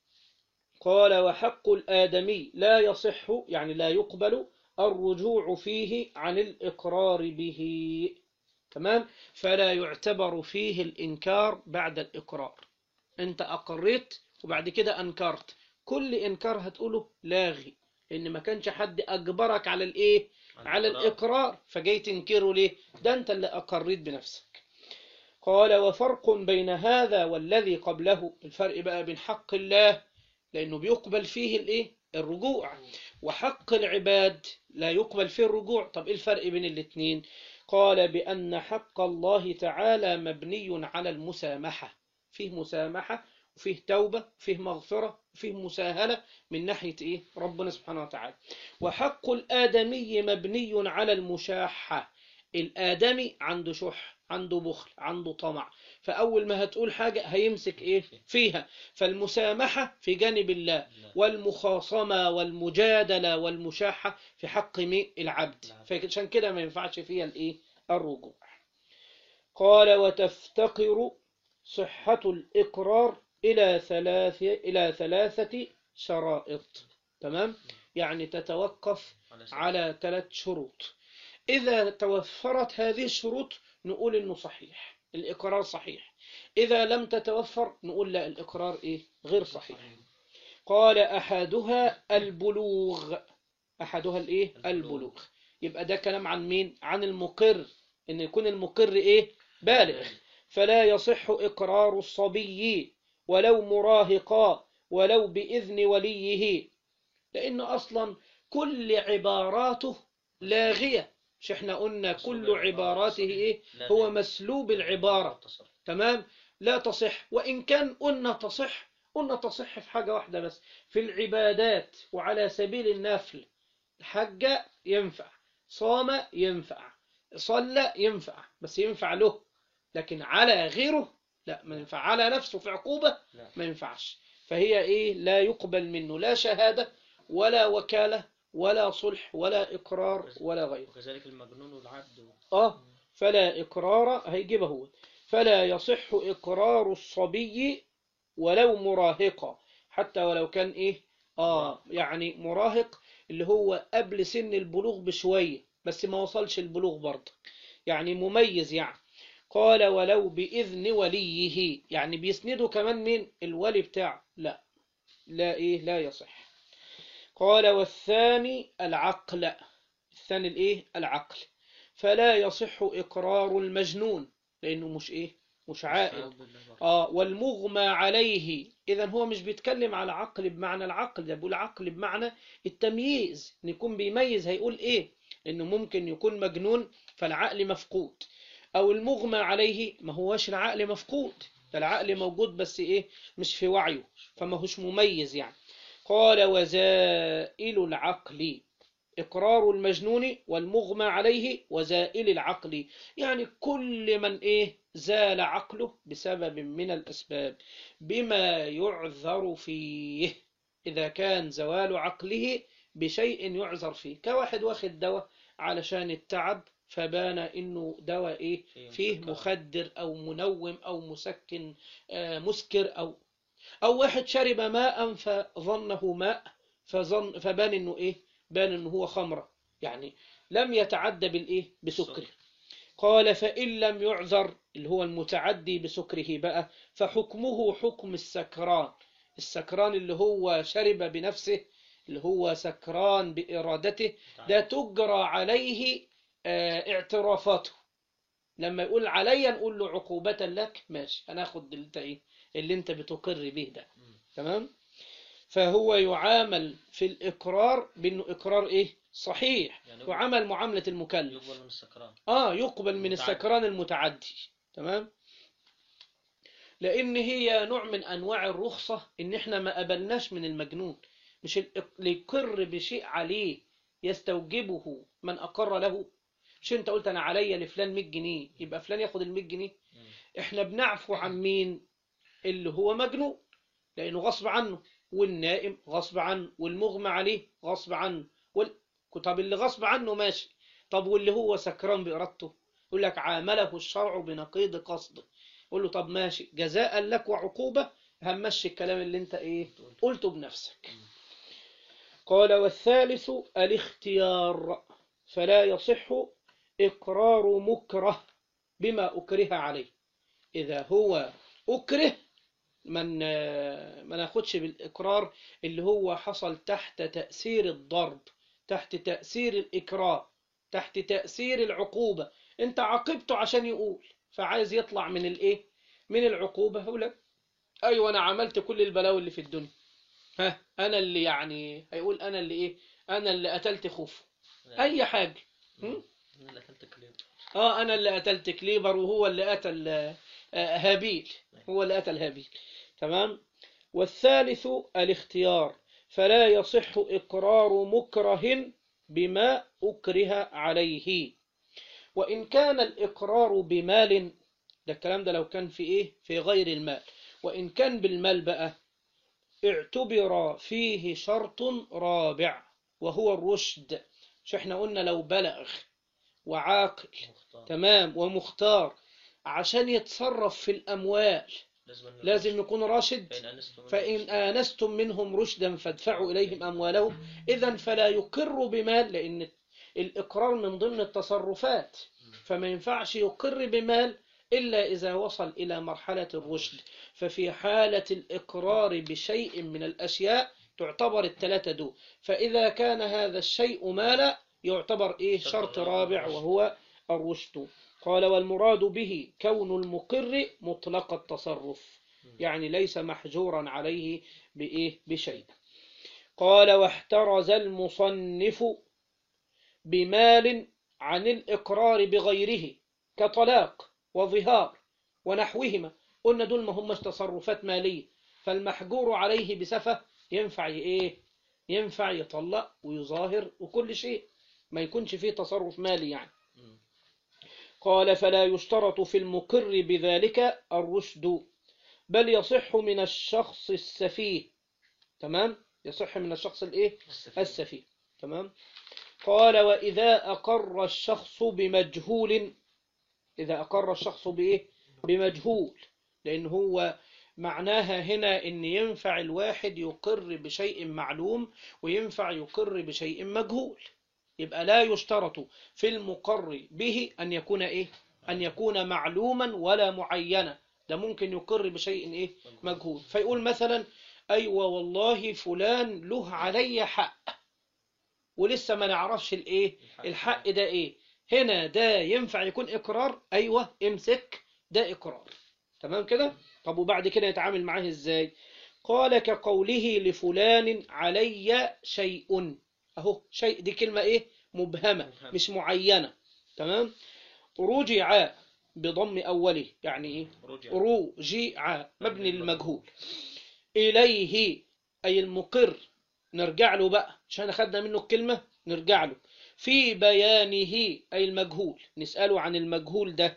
قال وحق الآدمي لا يصح يعني لا يقبل الرجوع فيه عن الإقرار به تمام فلا يعتبر فيه الإنكار بعد الإقرار أنت أقريت وبعد كده أنكرت كل إنكار هتقوله لاغي لأن ما كانش حد أجبرك على الإيه على الإقرار فجاي تنكره ليه ده أنت اللي أقريت بنفسك قال وفرق بين هذا والذي قبله الفرق بقى بين حق الله لأنه بيقبل فيه الإيه الرجوع وحق العباد لا يقبل فيه الرجوع طب إيه الفرق بين الاثنين قال بأن حق الله تعالى مبني على المسامحة فيه مسامحة وفيه توبة وفيه مغفرة وفيه مساهلة من ناحية إيه ربنا سبحانه وتعالى وحق الآدمي مبني على المشاحة الآدمي عنده شح عنده بخل عنده طمع فأول ما هتقول حاجة هيمسك إيه فيها فالمسامحة في جانب الله لا. والمخاصمة والمجادلة والمشاحة في حق مين العبد نعم. فعشان كده ما ينفعش فيها الإيه الرجوع قال وتفتقر صحة الإقرار إلى ثلاث إلى ثلاثة شرائط تمام يعني تتوقف على سبيل- على ثلاث شروط إذا توفرت هذه الشروط نقول إنه صحيح الإقرار صحيح إذا لم تتوفر نقول لا الإقرار إيه غير صحيح قال أحدها البلوغ أحدها الإيه البلوغ. البلوغ يبقى ده كلام عن مين عن المقر إن يكون المقر إيه بالغ فلا يصح إقرار الصبي ولو مراهقا ولو بإذن وليه لأنه أصلا كل عباراته لاغية مش احنا قلنا مسلوب كل العبارة عباراته صحيح. إيه لا هو لا. مسلوب العبارة تصرف. تمام لا تصح وإن كان قلنا تصح قلنا تصح في حاجة واحدة بس في العبادات وعلى سبيل النفل حج ينفع صام ينفع صلى ينفع بس ينفع له لكن على غيره لا ما ينفع على نفسه في عقوبة لا. ما ينفعش فهي إيه لا يقبل منه لا شهادة ولا وكالة ولا صلح ولا إقرار ولا غيره وكذلك المجنون والعبد آه فلا إقرار هيجيبه هو فلا يصح إقرار الصبي ولو مراهقا حتى ولو كان إيه آه يعني مراهق اللي هو قبل سن البلوغ بشوية بس ما وصلش البلوغ برضه يعني مميز يعني قال ولو بإذن وليه يعني بيسنده كمان من الولي بتاعه لا لا إيه لا يصح قال والثاني العقل الثاني الإيه العقل فلا يصح إقرار المجنون لأنه مش إيه مش عاقل مستعوذ بالله برضه. آه والمغمى عليه إذا هو مش بيتكلم على عقل بمعنى العقل ده بيقول عقل بمعنى التمييز إن يكون بيميز هيقول إيه لأنه ممكن يكون مجنون فالعقل مفقود أو المغمى عليه ما هوش العقل مفقود ده العقل موجود بس إيه مش في وعيه فما هوش مميز يعني قال وزائل العقل إقرار المجنون والمغمى عليه وزائل العقل يعني كل من إيه زال عقله بسبب من الأسباب بما يعذر فيه إذا كان زوال عقله بشيء يعذر فيه كواحد واخد دواء علشان التعب فبان إنه دواء إيه فيه مسكر. مخدر أو منوم أو مسكن آه، مسكر أو أو واحد شرب ماء فظنه ماء فظن فبان إنه إيه بان إنه هو خمرة يعني لم يتعدى بالإيه بسكره سكر. قال فإن لم يعذر اللي هو المتعدي بسكره بقى فحكمه حكم السكران السكران اللي هو شرب بنفسه اللي هو سكران بإرادته ده تجرى عليه آه، اعترافاته لما يقول عليا نقول له عقوبة لك ماشي أنا أخد اللي أنت إيه اللي أنت بتقر به ده مم. تمام فهو يعامل في الإقرار بأنه إقرار إيه صحيح يعني يعامل معاملة المكلف يقبل من السكران اه يقبل من المتعدي. السكران المتعدي تمام لان هي نوع من انواع الرخصه ان احنا ما قبلناش من المجنون مش الإق- اللي يقر بشيء عليه يستوجبه من اقر له مش انت قلت انا عليا لفلان 100 جنيه يبقى فلان ياخد ال 100 جنيه مم. احنا بنعفو عن مين اللي هو مجنون لانه غصب عنه والنائم غصب عنه والمغمى عليه غصب عنه وال... طب اللي غصب عنه ماشي طب واللي هو سكران بإرادته يقول لك عامله الشرع بنقيض قصده يقول له طب ماشي جزاء لك وعقوبة همشي الكلام اللي انت ايه قلته بنفسك قال والثالث الاختيار فلا يصح إقرار مكره بما أكره عليه إذا هو أكره من ما ناخدش بالإقرار اللي هو حصل تحت تأثير الضرب تحت تأثير الإكراه تحت تأثير العقوبة أنت عاقبته عشان يقول فعايز يطلع من الإيه من العقوبة يقول لك أيوة أنا عملت كل البلاوي اللي في الدنيا ها أنا اللي يعني هيقول أنا اللي إيه أنا اللي قتلت خوف أي حاجة هم؟ أنا اللي أكلت كليب اه انا اللي قتلت كليبر وهو اللي قتل آه، آه، هابيل هو اللي قتل هابيل تمام والثالث الاختيار فلا يصح اقرار مكره بما اكره عليه وان كان الاقرار بمال ده الكلام ده لو كان في ايه في غير المال وان كان بالمال بقى اعتبر فيه شرط رابع وهو الرشد مش احنا قلنا لو بلغ وعاقل مختار تمام ومختار عشان يتصرف في الأموال لازم أن- لازم يكون راشد فإن أنستم منهم فإن آنستم منهم رشدا فادفعوا إليهم أموالهم إذا فلا يقر بمال لأن الإقرار من ضمن التصرفات فما ينفعش يقر بمال إلا إذا وصل إلى مرحلة الرشد ففي حالة الإقرار بشيء من الأشياء تعتبر الثلاثة دول فإذا كان هذا الشيء مالا يعتبر إيه شرط شرط رابع رابع الرشد. وهو الرشد قال والمراد به كون المقر مطلق التصرف يعني ليس محجورا عليه بإيه بشيء قال واحترز المصنف بمال عن الإقرار بغيره كطلاق وظهار ونحوهما قلنا دول ما هماش تصرفات مالية فالمحجور عليه بسفة ينفع ي- إيه ينفع يطلق ويظاهر وكل شيء ما يكونش فيه تصرف مالي يعني مم. قال فلا يشترط في المقر بذلك الرشد بل يصح من الشخص السفيه تمام يصح من الشخص الايه السفيه. السفيه تمام قال وإذا أقر الشخص بمجهول إذا أقر الشخص بإيه بمجهول لأن هو معناها هنا إن ينفع الواحد يقر بشيء معلوم وينفع يقر بشيء مجهول يبقى لا يشترط في المقر به أن يكون إيه أن يكون معلوما ولا معينا ده ممكن يقر بشيء إيه مجهول فيقول مثلا أيوة والله فلان له علي حق ولسه ما نعرفش الإيه الحق ده إيه هنا ده ينفع يكون إقرار أيوة امسك ده إقرار تمام كده طب وبعد كده يتعامل معاه إزاي قال كقوله لفلان علي شيء أهو شيء دي كلمة إيه مبهمة مبهمة. مش معينة تمام رجع بضم أوله يعني إيه رجع رجع مبني للمجهول إليه أي المقر نرجع له بقى عشان أخدنا منه الكلمة نرجع له في بيانه أي المجهول نسأله عن المجهول ده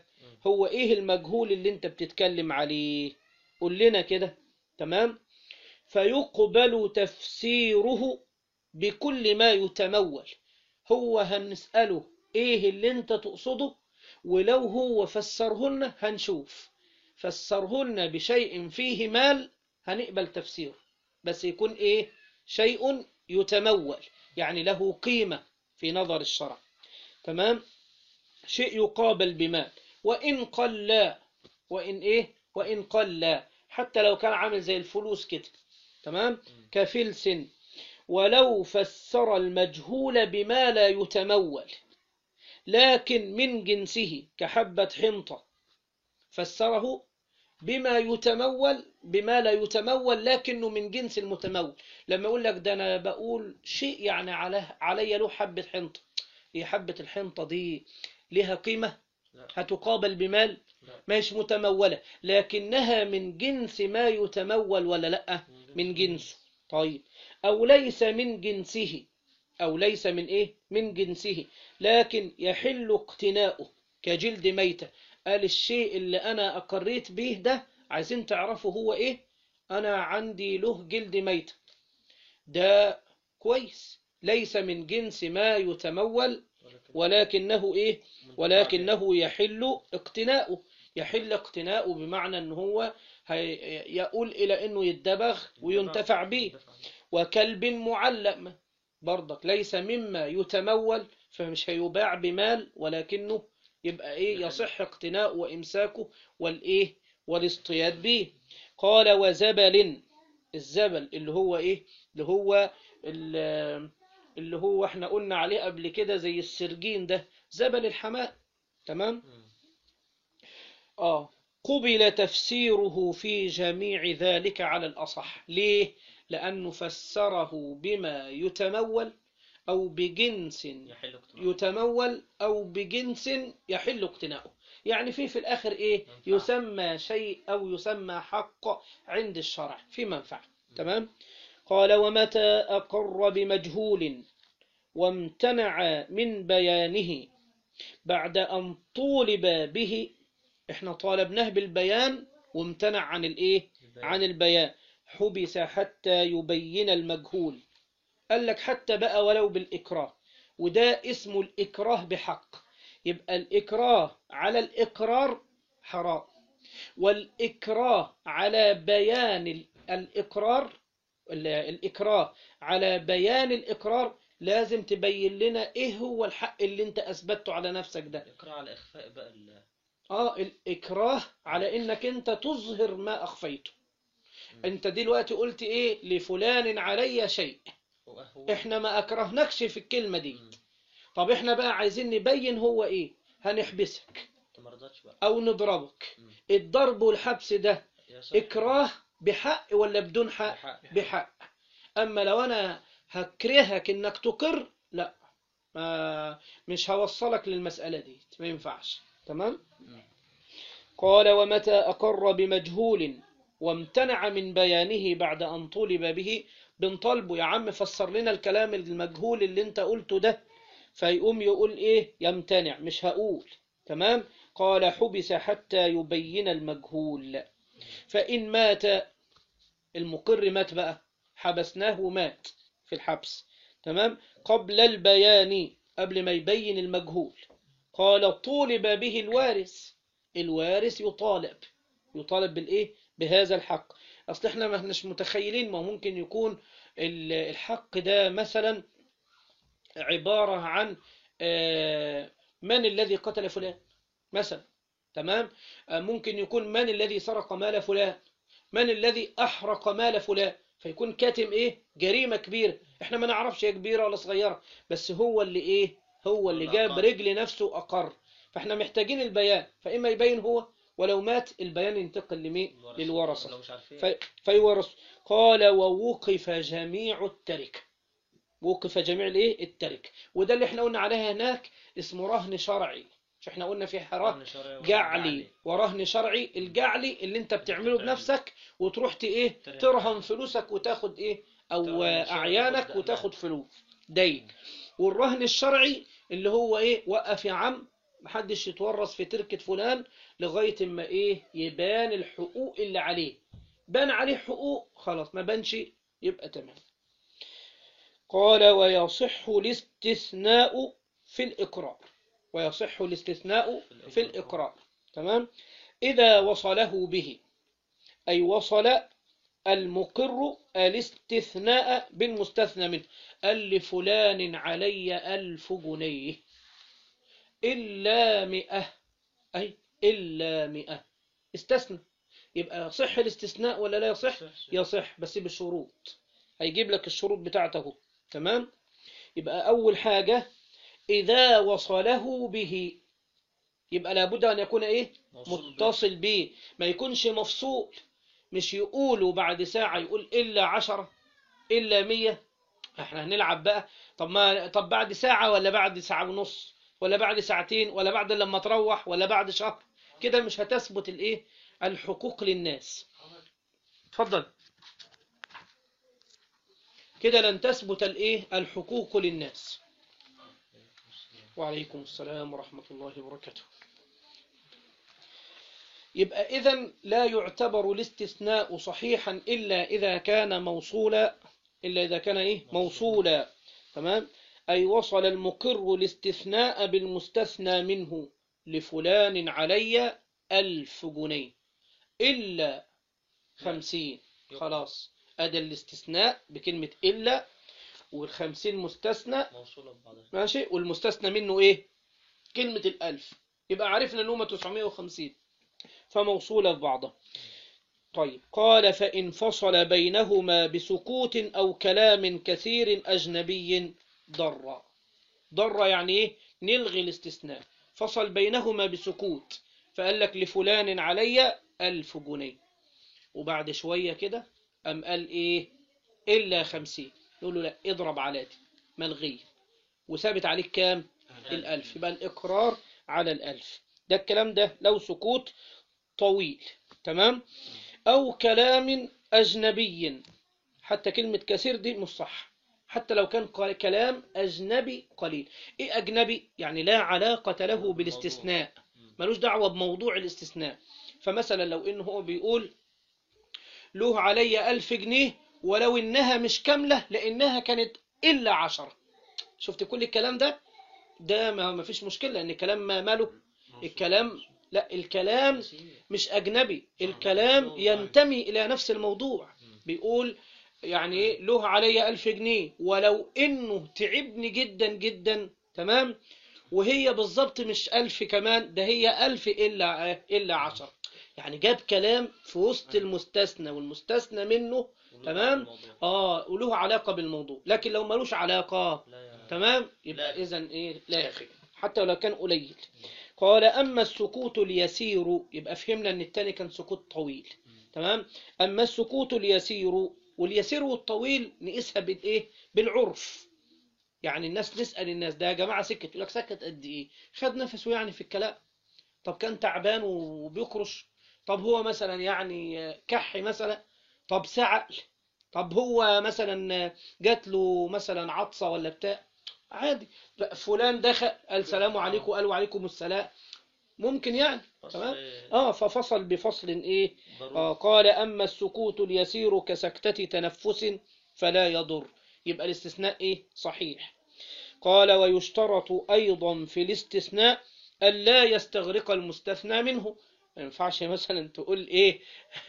هو ايه المجهول اللي انت بتتكلم عليه قول لنا كده تمام فيقبل تفسيره بكل ما يتمول هو هنسأله ايه اللي انت تقصده ولو هو فسره لنا هنشوف فسره لنا بشيء فيه مال هنقبل تفسيره بس يكون ايه شيء يتمول يعني له قيمة في نظر الشرع تمام شيء يقابل بمال وإن قل لا وإن إيه وإن قل لا حتى لو كان عامل زي الفلوس كده تمام كفلس ولو فسر المجهول بما لا يتمول لكن من جنسه كحبة حنطة فسره بما يتمول بما لا يتمول لكنه من جنس المتمول لما يقول لك ده انا بقول شيء يعني على علي له حبة حنطة هي حبة الحنطة دي لها قيمة لا. هتقابل بمال لا. مش متمولة لكنها من جنس ما يتمول ولا لا من جنسه طيب أو ليس من جنسه أو ليس من إيه من جنسه لكن يحل اقتناؤه كجلد ميتة قال الشيء اللي أنا أقريت به ده عايزين تعرفوا هو إيه أنا عندي له جلد ميتة ده كويس ليس من جنس ما يتمول ولكنه إيه ولكنه يحل اقتناؤه يحل اقتناؤه بمعنى أنه هو هي- يقول إلى أنه يدبغ وينتفع به وكلب معلم برضك ليس مما يتمول فمش هيباع بمال ولكنه يبقى ايه يصح اقتناء وامساكه والايه والاصطياد به قال وزبل الزبل اللي هو ايه اللي هو ال- اللي هو احنا قلنا عليه قبل كده زي السرجين ده زبل الحماء تمام آه قبل تفسيره في جميع ذلك على الأصح ليه؟ لأنه فسره بما يتمول أو بجنس يحل اقتناء يتمول أو بجنس يحل اقتناؤه يعني في في الآخر إيه منفعة. يسمى شيء أو يسمى حق عند الشرع في منفعة تمام قال ومتى أقر بمجهول وامتنع من بيانه بعد أن طولب به احنا طالبناه بالبيان وامتنع عن الايه عن البيان حبس حتى يبين المجهول قال لك حتى بقى ولو بالإكراه وده اسمه الإكراه بحق يبقى الإكراه على الإقرار حرام والإكراه على بيان ال- الإقرار ال- الإكراه على بيان الإقرار لازم تبين لنا إيه هو الحق اللي أنت أثبته على نفسك ده اقرا على اخفاء بقى ال اه الإكراه على إنك أنت تظهر ما أخفيته أنت دلوقتي قلت إيه لفلان علي شيء هو هو إحنا ما أكرهناكش في الكلمة دي مم. طب إحنا بقى عايزين نبين هو إيه هنحبسك انت ما رضتش بقى أو نضربك مم. الضرب والحبس ده يا صح إكراه بحق ولا بدون حق بحق. بحق أما لو أنا هكرهك إنك تقر لا ما مش هوصلك للمسألة دي ما ينفعش تمام مم. قال ومتى أقر بمجهول وامتنع من بيانه بعد أن طلب به بنطلبه يا عم فسر لنا الكلام المجهول اللي انت قلته ده فيقوم يقول ايه يمتنع مش هقول تمام قال حبس حتى يبين المجهول فإن مات المقر مات بقى حبسناه ومات في الحبس تمام قبل البيان قبل ما يبين المجهول قال طولب به الوارث الوارث يطالب يطالب بالايه بهذا الحق اصل احنا ما احناش متخيلين ما ممكن يكون ال- الحق ده مثلا عبارة عن آه، من الذي قتل فلان مثلا تمام آه، ممكن يكون من الذي سرق مال فلان من الذي أحرق مال فلان فيكون كاتم إيه جريمة كبيرة إحنا ما نعرفش هي كبيرة ولا صغيرة بس هو اللي إيه هو اللي جاب الأقر. رجل نفسه أقر فإحنا محتاجين البيان فإما يبين هو ولو مات البيان ينتقل لمين الورثة. للورثة لو مش عارفين في فيورث قال ووقف جميع التركة وقف جميع الايه التركة وده اللي احنا قلنا عليها هناك اسمه رهن شرعي مش احنا قلنا في رهن رهن شرعي جعلي ورهن شرعي الجعلي اللي انت بتعمله بتعمله. بنفسك وتروح ت- ايه ترهن. ترهن فلوسك وتاخد ايه او ترهن شرعي اعيانك وتاخد وتاخد فلوس دين والرهن الشرعي اللي هو ايه وقف يا عم محدش يتورث في تركة فلان لغاية ما ايه يبان الحقوق اللي عليه بان عليه حقوق خلاص ما بانش يبقى تمام قال ويصح الاستثناء في الإقرار ويصح الاستثناء في الإقرار تمام إذا وصله به أي وصل المقر الاستثناء بالمستثنى منه قال لفلان علي ألف جنيه إلا مئة أي إلا مئة استثنى يبقى يصح الاستثناء ولا لا يصح يصح بس بالشروط هيجيب لك الشروط بتاعته تمام يبقى أول حاجة إذا وصله به يبقى لابد أن يكون إيه موصول به. متصل به ما يكونش مفصول مش يقولوا بعد ساعة يقول إلا عشرة إلا مية احنا هنلعب بقى طب ما طب بعد ساعة ولا بعد ساعة ونص ولا بعد ساعتين ولا بعد لما تروح ولا بعد شهر كده مش هتثبت الايه الحقوق للناس اتفضل كده لن تثبت الايه الحقوق للناس وعليكم السلام ورحمة الله وبركاته يبقى إذا لا يعتبر الاستثناء صحيحا إلا إذا كان موصولا إلا إذا كان إيه موصولا تمام أي وصل المقر الاستثناء بالمستثنى منه لفلان علي ألف جنيه إلا خمسين خلاص أدى الاستثناء بكلمة إلا والخمسين مستثنى موصولة ببعضها ماشي والمستثنى منه ايه كلمة الألف يبقى عرفنا ان هم 950 فموصولة في بعضها طيب قال فإن فصل بينهما بسكوت أو كلام كثير أجنبي ضر ضر يعني ايه نلغي الاستثناء فصل بينهما بسكوت فقال لك لفلان علي ألف جنيه وبعد شوية كده أم قال ايه إلا خمسين نقول له لا اضرب على دي ملغي وثابت عليك كام الألف يبقى الإقرار على الألف ده الكلام ده لو سكوت طويل تمام أو كلام أجنبي حتى كلمة كثير دي مش صح حتى لو كان قال- كلام أجنبي قليل إيه أجنبي يعني لا علاقة له بالاستثناء ملوش دعوة بموضوع الاستثناء فمثلا لو إنه هو بيقول له علي ألف جنيه ولو إنها مش كاملة لأنها كانت إلا عشرة شفت كل الكلام ده ده ما ما فيش مشكلة لأن الكلام ما ماله الكلام لا الكلام مش أجنبي الكلام ينتمي إلى نفس الموضوع بيقول يعني إيه له علي ألف جنيه ولو إنه تعبني جدا جدا تمام وهي بالظبط مش ألف كمان ده هي ألف إلا إلا عشر يعني جاب كلام في وسط المستثنى والمستثنى منه تمام اه وله علاقة بالموضوع لكن لو ملوش علاقة تمام يبقى لا. إذا إيه لا يخي حتى لو كان قليل قال أما السكوت اليسير يبقى فهمنا أن التاني كان سكوت طويل تمام أما السكوت اليسير واليسير والطويل نقيسها بالإيه بالعرف يعني الناس نسأل الناس ده يا جماعة سكت يقول لك سكت قد إيه خد نفسه يعني في الكلام طب كان تعبان وبيكرش طب هو مثلا يعني كح مثلا طب سعل طب هو مثلا جات له مثلا عطسة ولا بتاع عادي بقى فلان دخل قال سلام عليكم قال وعليكم السلام ممكن يعني تمام اه ففصل بفصل ايه آه قال اما السكوت اليسير كسكتة تنفس فلا يضر يبقى الاستثناء ايه صحيح قال ويشترط ايضا في الاستثناء الا يستغرق المستثنى منه ما ينفعش مثلا تقول ايه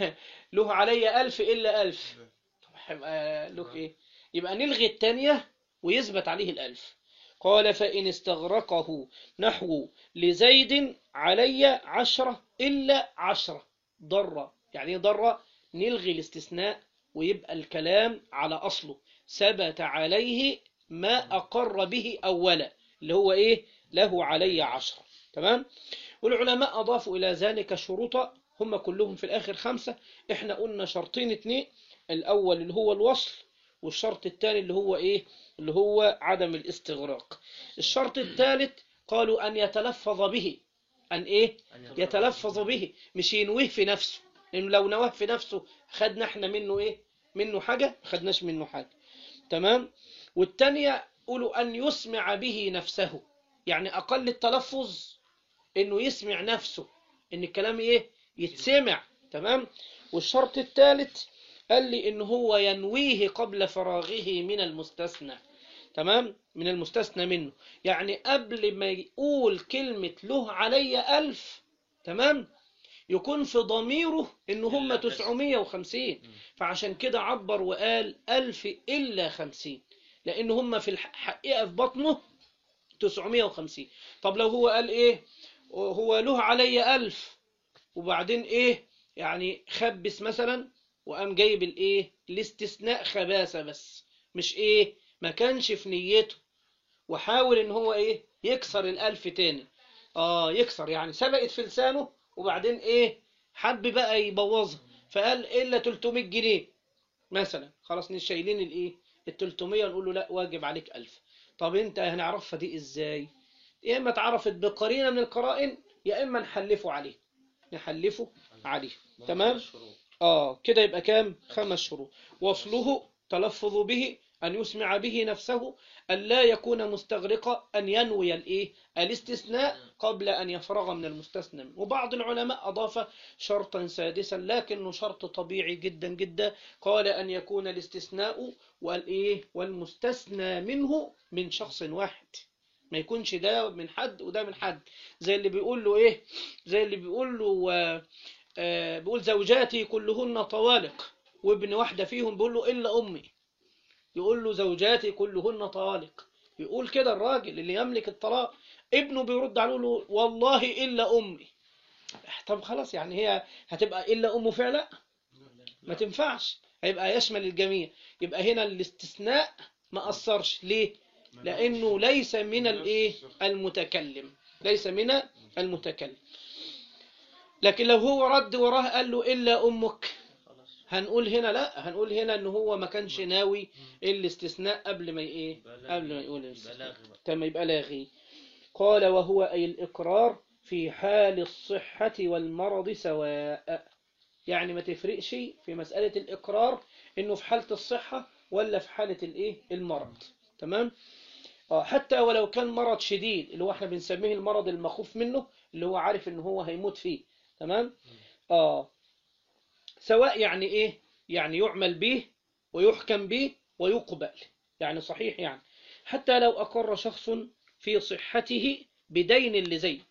له علي ألف إلا ألف طب هيبقى لك ايه يبقى نلغي التانية ويثبت عليه الألف قال فإن استغرقه نحو لزيد علي عشرة إلا عشرة ضر يعني ايه ضر نلغي الاستثناء ويبقى الكلام على أصله ثبت عليه ما أقر به أولا اللي هو إيه له علي عشرة تمام والعلماء أضافوا إلى ذلك شروطا هم كلهم في الآخر خمسة إحنا قلنا شرطين اتنين الأول اللي هو الوصل والشرط الثاني اللي هو إيه اللي هو عدم الاستغراق الشرط الثالث قالوا أن يتلفظ به أن إيه يتلفظ به مش ينويه في نفسه لأن لو نواه في نفسه خدنا احنا منه إيه منه حاجة ما خدناش منه حاجة تمام والتانية قولوا أن يسمع به نفسه يعني أقل التلفظ انه يسمع نفسه ان الكلام ايه يتسمع تمام والشرط الثالث قال لي ان هو ينويه قبل فراغه من المستثنى تمام من المستثنى منه يعني قبل ما يقول كلمة له علي ألف تمام يكون في ضميره إن هم إلا كذا. 950 فعشان كده عبر وقال ألف إلا خمسين لأن هم في الحقيقة في بطنه 950 طب لو هو قال إيه هو له علي ألف وبعدين إيه يعني خبس مثلا وقام جايب الإيه الاستثناء خباثة بس مش إيه ما كانش في نيته وحاول إن هو إيه يكسر الألف تاني آه يكسر يعني سبقت في لسانه وبعدين إيه حب بقى يبوظها فقال إلا 300 جنيه مثلا خلاص مش شايلين الإيه ال 300 ونقول له لا واجب عليك 1000 طب انت هنعرفها دي ازاي يا اما اتعرفت بقرينه من القرائن يا اما نحلفه عليه نحلفه عليه تمام الشروط. اه كده يبقى كام خمس شروط وصله تلفظ به أن يسمع به نفسه أن لا يكون مستغرقا أن ينوي الإيه الاستثناء قبل أن يفرغ من المستثنى منه. وبعض العلماء أضاف شرطا سادسا لكنه شرط طبيعي جدا جدا قال أن يكون الاستثناء والإيه والمستثنى منه من شخص واحد ما يكونش ده من حد وده من حد زي اللي بيقول له إيه زي اللي بيقول له آه آه بيقول زوجاتي كلهن طوالق وابن واحدة فيهم بيقول له إلا أمي يقول له زوجاتي كلهن طوالق يقول كده الراجل اللي يملك الطلاق ابنه بيرد عليه له والله إلا أمي طب خلاص يعني هي هتبقى إلا أمه فعلا ما تنفعش هيبقى يشمل الجميع يبقى هنا الاستثناء ما أثرش ليه لأنه ليس من الإيه المتكلم ليس من المتكلم لكن لو هو رد وراه قال له إلا أمك خلاص هنقول هنا لا هنقول هنا ان هو ما كانش ناوي الاستثناء قبل ما ايه يبقى لاغي. قبل ما يقول يبقى الاستثناء لاغي بقى. تم يبقى لاغي قال وهو أي الإقرار في حال الصحة والمرض سواء يعني ما تفرقش في مسألة الإقرار إنه في حالة الصحة ولا في حالة الإيه المرض تمام آه حتى ولو كان مرض شديد اللي هو احنا بنسميه المرض المخوف منه اللي هو عارف إن هو هيموت فيه تمام آه سواء يعني إيه يعني يعمل به ويحكم به ويقبل يعني صحيح يعني حتى لو أقر شخص في صحته بدين لزيد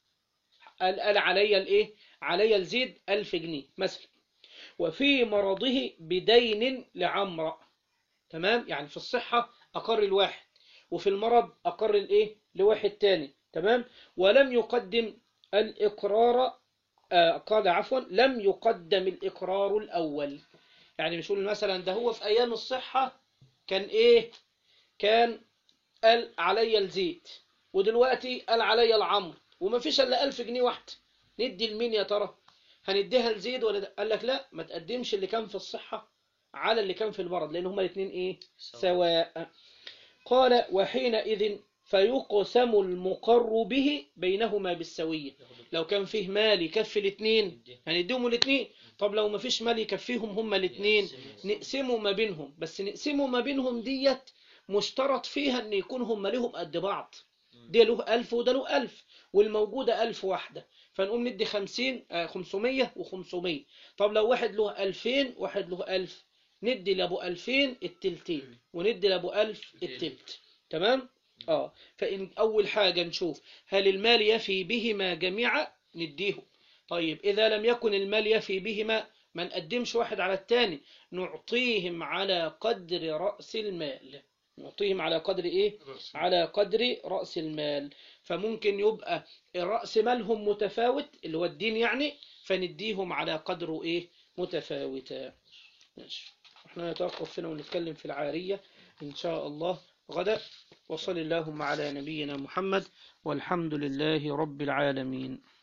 قال, قال علي الايه علي الزيد ألف جنيه مثلا وفي مرضه بدين لعمرة تمام يعني في الصحة أقر الواحد وفي المرض أقر الايه لواحد تاني تمام ولم يقدم الإقرار آه قال عفوا لم يقدم الإقرار الأول يعني مش يقول مثلا ده هو في أيام الصحة كان إيه كان قال علي الزيت ودلوقتي قال علي العمر وما فيش الا 1000 جنيه واحده ندي لمين يا ترى هنديها لزيد ولا ده؟ قال لك لا ما تقدمش اللي كان في الصحه على اللي كان في المرض لان هما الاثنين ايه سواء. سواء قال وحينئذ فيقسم المقر به بينهما بالسويه ياخد لو كان فيه مال يكفي الاثنين الدين. هنديهم الاثنين طب لو ما فيش مال يكفيهم هما الاثنين يقسموا. نقسموا ما بينهم بس نقسموا ما بينهم ديت مشترط فيها ان يكون هم لهم قد بعض ده له ألف وده له ألف والموجودة ألف واحدة فنقوم ندي خمسين آه، خمسمية وخمسمية طب لو واحد له ألفين واحد له ألف ندي لأبو ألفين التلتين وندي لأبو ألف التلت تمام؟ اه فإن أول حاجة نشوف هل المال يفي بهما جميعا نديهم طيب إذا لم يكن المال يفي بهما ما نقدمش واحد على التاني نعطيهم على قدر رأس المال نعطيهم على قدر إيه؟ على قدر رأس المال فممكن يبقى رأس مالهم متفاوت اللي هو الدين يعني فنديهم على قدره إيه؟ متفاوتا ماشي احنا نتوقف هنا ونتكلم في العارية إن شاء الله غدا وصل اللهم على نبينا محمد والحمد لله رب العالمين